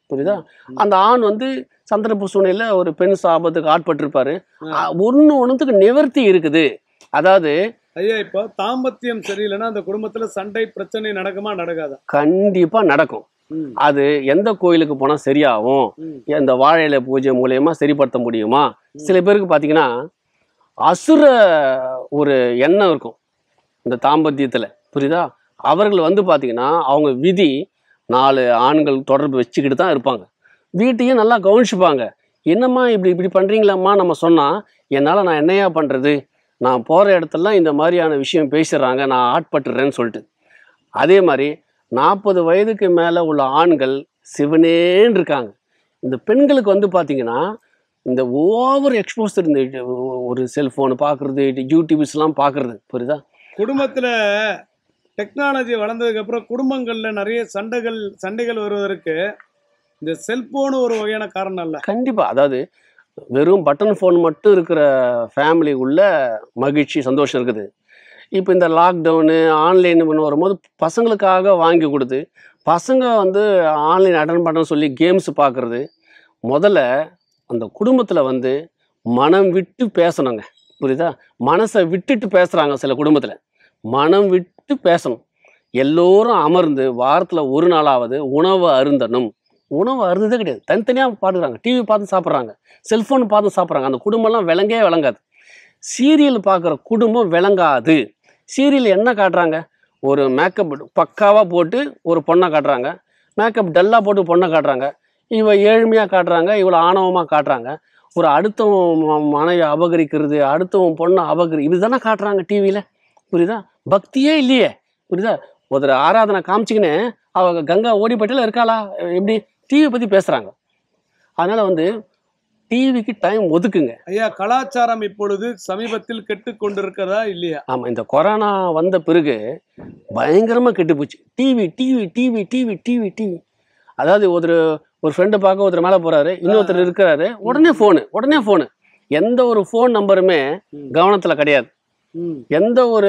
புரியுதா அந்த ஆண் வந்து சந்தர்ப்ப சூழ்நிலையில ஒரு பெண் சாபத்துக்கு ஆட்பட்டிருப்பாரு ஒன்று ஒன்றுத்துக்கு நிவர்த்தி இருக்குது அதாவது ஐயா இப்போ தாம்பத்தியம் சரியில்லைன்னா அந்த குடும்பத்துல சண்டை பிரச்சனை நடக்குமா நடக்காதா கண்டிப்பா நடக்கும் ம், அது எந்த கோயிலுக்கு போனா சரியாகும் ம், இந்த வாழை இலை பூஜை மூலயமா சரிப்படுத்த முடியுமா சில பேருக்கு பார்த்தீங்கன்னா அசுர ஒரு எண்ணம் இருக்கும் இந்த தாம்பத்தியத்தில் புரியுதா அவர்கள் வந்து பார்த்தீங்கன்னா அவங்க விதி நாலு ஆண்கள் தொடர்பு வச்சுக்கிட்டு தான் இருப்பாங்க வீட்டையும் நல்லா கவனிச்சுப்பாங்க என்னம்மா இப்படி இப்படி பண்ணுறீங்களாம்மா நம்ம சொன்னால் என்னால் நான் என்னையா பண்ணுறது நான் போகிற இடத்துலலாம் இந்த மாதிரியான விஷயம் பேசுகிறாங்க நான் ஆட்பட்டுறேன்னு சொல்லிட்டு அதே மாதிரி நாற்பது வயதுக்கு மேலே உள்ள ஆண்கள் சிவனேன்னு இருக்காங்க இந்த பெண்களுக்கு வந்து பார்த்தீங்கன்னா இந்த ஓவர் எக்ஸ்போசர் இந்த இது ஒரு செல்ஃபோன் பார்க்குறது யூடியூப்ஸ்லாம் பார்க்குறது புரியுதா குடும்பத்துல டெக்னாலஜி வளர்ந்ததுக்கு அப்புறம் குடும்பங்கள்ல நிறைய சண்டைகள் சண்டைகள் வருவதற்கு இந்த செல்போன் ஒரு வகையான காரணம் இல்ல கண்டிப்பாக அதாவது வெறும் பட்டன் ஃபோன் மட்டும் இருக்கிற ஃபேமிலி உள்ள மகிழ்ச்சி சந்தோஷம் இருக்குது இப்போ இந்த லாக்டவுனு ஆன்லைன் வரும்போது பசங்களுக்காக வாங்கி கொடுத்து பசங்க வந்து ஆன்லைன் அட்டன் பண்ண சொல்லி கேம்ஸ் பார்க்குறது முதல்ல அந்த குடும்பத்தில் வந்து மனம் விட்டு பேசணுங்க புரியுதா மனசை விட்டுட்டு பேசுகிறாங்க சில குடும்பத்தில் மனம் விட்டு பேசணும் எல்லோரும் அமர்ந்து வாரத்தில் ஒரு நாளாவது உணவு அருந்தணும் உணவு அருந்ததே கிடையாது தனித்தனியாக பாடுறாங்க டிவி பார்த்து சாப்பிட்றாங்க செல்ஃபோன் பார்த்து சாப்பிட்றாங்க அந்த குடும்பம்லாம் விளங்கே விளங்காது சீரியல் பார்க்குற குடும்பம் விளங்காது சீரியல் என்ன காட்டுறாங்க ஒரு மேக்கப் பக்காவாக போட்டு ஒரு பொண்ணை காட்டுறாங்க மேக்கப் டல்லாக போட்டு பொண்ணை காட்டுறாங்க இவ ஏழ்மையாக காட்டுறாங்க இவளை ஆணவமாக காட்டுறாங்க ஒரு அடுத்தவன் ம- மனைவி அபகரிக்கிறது அடுத்தவன் பொண்ணை அபகரி இதுதானே காட்டுறாங்க டிவியில் புரியுதா பக்தியே இல்லையே புரியுதா ஒருத்தர் ஆராதனை காமிச்சிக்கின்னு அவ கங்கா ஓடிப்பட்டியில் இருக்காளா எப்படி டிவி பற்றி பேசுகிறாங்க அதனால் வந்து டிவிக்கு டைம் ஒதுக்குங்க ஐயா கலாச்சாரம் இப்பொழுது சமீபத்தில் கெட்டு கொண்டிருக்கிறதா இல்லையா ஆமாம் இந்த கொரோனா வந்த பிறகு பயங்கரமாக கெட்டு போச்சு TV TV TV TV TV TV அதாவது ஒரு ஒரு ஃப்ரெண்டை பார்க்க ஒருத்தர் மேலே போகிறாரு இன்னொருத்தர் இருக்கிறாரு உடனே ஃபோனு உடனே ஃபோனு எந்த ஒரு ஃபோன் நம்பருமே ம். கவனத்தில் கிடையாது ம். எந்த ஒரு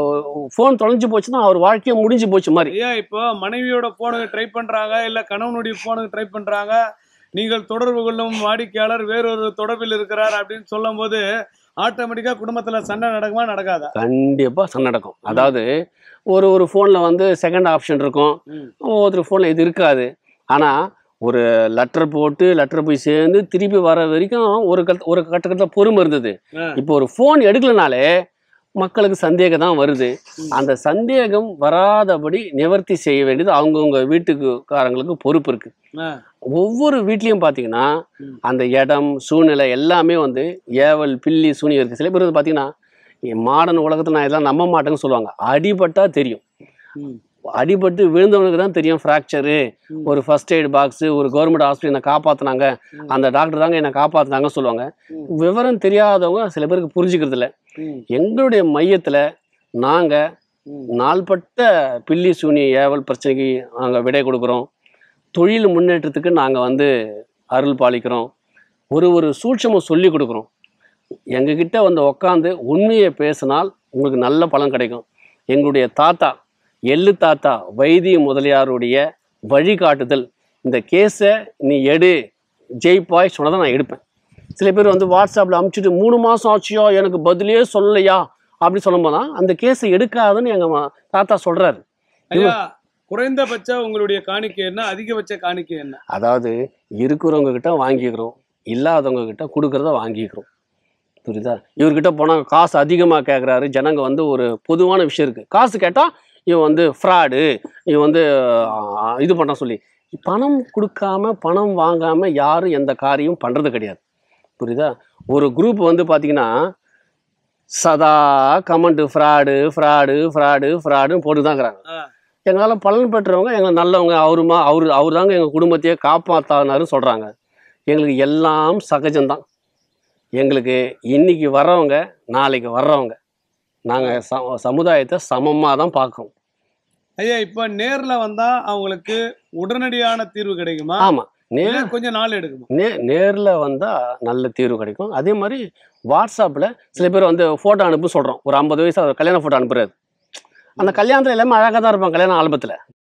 ஃபோன் தொலைஞ்சு போச்சுன்னா அவர் வாழ்க்கையே முடிஞ்சு போச்சு மாதிரி ஐயா இப்போ மனைவியோட போனுக்கு ட்ரை பண்றாங்க இல்ல கணவனுடைய போனுக்கு ட்ரை பண்றாங்க நீங்கள் தொடர்பு கொள்ளும் வாடிக்கையாளர் வேறொரு தொடர்பில் இருக்கிறார் அப்படின்னு சொல்லும் போது ஆட்டோமேட்டிக்கா குடும்பத்துல சண்டை நடக்குமா நடக்காதா கண்டிப்பாக சண்டை நடக்கும் அதாவது ஒரு ஒரு ஃபோனில் வந்து செகண்ட் ஆப்ஷன் இருக்கும் ம். ஒவ்வொருத்தர் ஃபோனில் இது இருக்காது ஆனால் ஒரு லெட்டர் போட்டு லெட்டர் போய் சேர்ந்து திருப்பி வர வரைக்கும் ஒரு கட்ட ஒரு கட்டத்தில் பொறுமை இருந்தது ஆ. இப்போ ஒரு ஃபோன் எடுக்கலனாலே மக்களுக்கு சந்தேகம் தான் வருது ம். அந்த சந்தேகம் வராதபடி நிவர்த்தி செய்ய வேண்டியது அவங்கவுங்க வீட்டுக்குக்காரங்களுக்கு பொறுப்பு இருக்கு ஆ. ஒவ்வொரு வீட்லேயும் பார்த்தீங்கன்னா ம். அந்த இடம் சூழ்நிலை எல்லாமே வந்து ஏவல் பில்லி சூனி இருக்குது சில பேர் வந்து பார்த்தீங்கன்னா மாடர்ன் உலகத்தில் நான் இதெல்லாம் நம்ப மாட்டேன்னு சொல்லுவாங்க அடிபட்டா தெரியும் ம். அடிபட்டு விழுந்தவனுக்கு தான் தெரியும் ஃப்ராக்சரு ம். ஒரு ஃபர்ஸ்ட் எய்ட் பாக்ஸு ஒரு கவர்மெண்ட் ஹாஸ்பிட்டல் என்னை காப்பாற்றினாங்க ம். அந்த டாக்டர் தாங்க என்னை காப்பாற்றினாங்கன்னு சொல்லுவாங்க ம். விவரம் தெரியாதவங்க சில பேருக்கு புரிஞ்சுக்கிறது இல்லை ம். எங்களுடைய மையத்தில் நாங்கள் ம். நாள்பட்ட பில்லி சூனி ஏவல் பிரச்சனைக்கு நாங்கள் விடை கொடுக்குறோம் தொழில் முன்னேற்றத்துக்கு நாங்கள் வந்து அருள் பாலிக்கிறோம் ஒரு ஒரு சூட்சமும் சொல்லி கொடுக்குறோம் எங்ககிட்ட வந்து உக்காந்து உண்மையை பேசினால் உங்களுக்கு நல்ல பலன் கிடைக்கும் எங்களுடைய தாத்தா எள்ளு தாத்தா வைத்திய முதலியாருடைய வழிகாட்டுதல் இந்த கேஸை நீ எடு ஜெய்பாய் சொன்னதை நான் எடுப்பேன் சில பேர் வந்து வாட்ஸ்அப்பில் அமுச்சிட்டு மூணு மாதம் ஆச்சியா எனக்கு பதிலே சொல்லலையா அப்படி சொல்லும்போது தான் அந்த கேஸை எடுக்காதுன்னு எங்கள் தாத்தா சொல்கிறாரு ஐயா குறைந்தபட்ச உங்களுடைய காணிக்கை என்ன அதிகபட்ச காணிக்கை என்ன அதாவது இருக்கிறவங்க கிட்ட வாங்கிக்கிறோம் இல்லாதவங்க கிட்ட கொடுக்கறத வாங்கிக்கிறோம் புரியுதா இவர்கிட்ட போனால் காசு அதிகமாக கேட்குறாரு ஜனங்க வந்து ஒரு பொதுவான விஷயம் இருக்குது காசு கேட்டால் இவன் வந்து ஃப்ராடு இவன் வந்து ஆ, இது பண்ண சொல்லி பணம் கொடுக்காம பணம் வாங்காமல் யாரும் எந்த காரியம் பண்ணுறது கிடையாது புரியுதா ஒரு குரூப் வந்து பார்த்தீங்கன்னா சதா கமெண்ட் ஃப்ராடு ஃப்ராடு ஃப்ராடு ஃப்ராடுன்னு போட்டு தான் இருக்கிறாங்க ஆ. எங்களால் பலன் பெற்றவங்க எங்களை நல்லவங்க அவருமா அவர் அவர் தாங்க எங்கள் குடும்பத்தையே காப்பாத்தானாருன்னு சொல்கிறாங்க எங்களுக்கு எல்லாம் சகஜம்தான் எங்களுக்கு இன்னைக்கு வர்றவங்க நாளைக்கு வர்றவங்க நாங்கள் ச சமுதாயத்தை சமமாக தான் பார்க்குறோம் ஐயா இப்ப நேர்ல வந்தா அவங்களுக்கு உடனடியான தீர்வு கிடைக்குமா ஆமாம் நே இல்ல கொஞ்சம் நாள் எடுக்குமா நே நேரில் வந்தால் நல்ல தீர்வு கிடைக்கும் அதே மாதிரி வாட்ஸ்அப்பில் சில பேர் வந்து ஃபோட்டோ அனுப்பு சொல்கிறோம் ஒரு ஐம்பது வயசு அவர் கல்யாண ஃபோட்டோ அனுப்புறாரு அந்த கல்யாணத்தில் எல்லாமே அழகாக தான் இருப்பாங்க கல்யாண ஆல்பத்தில்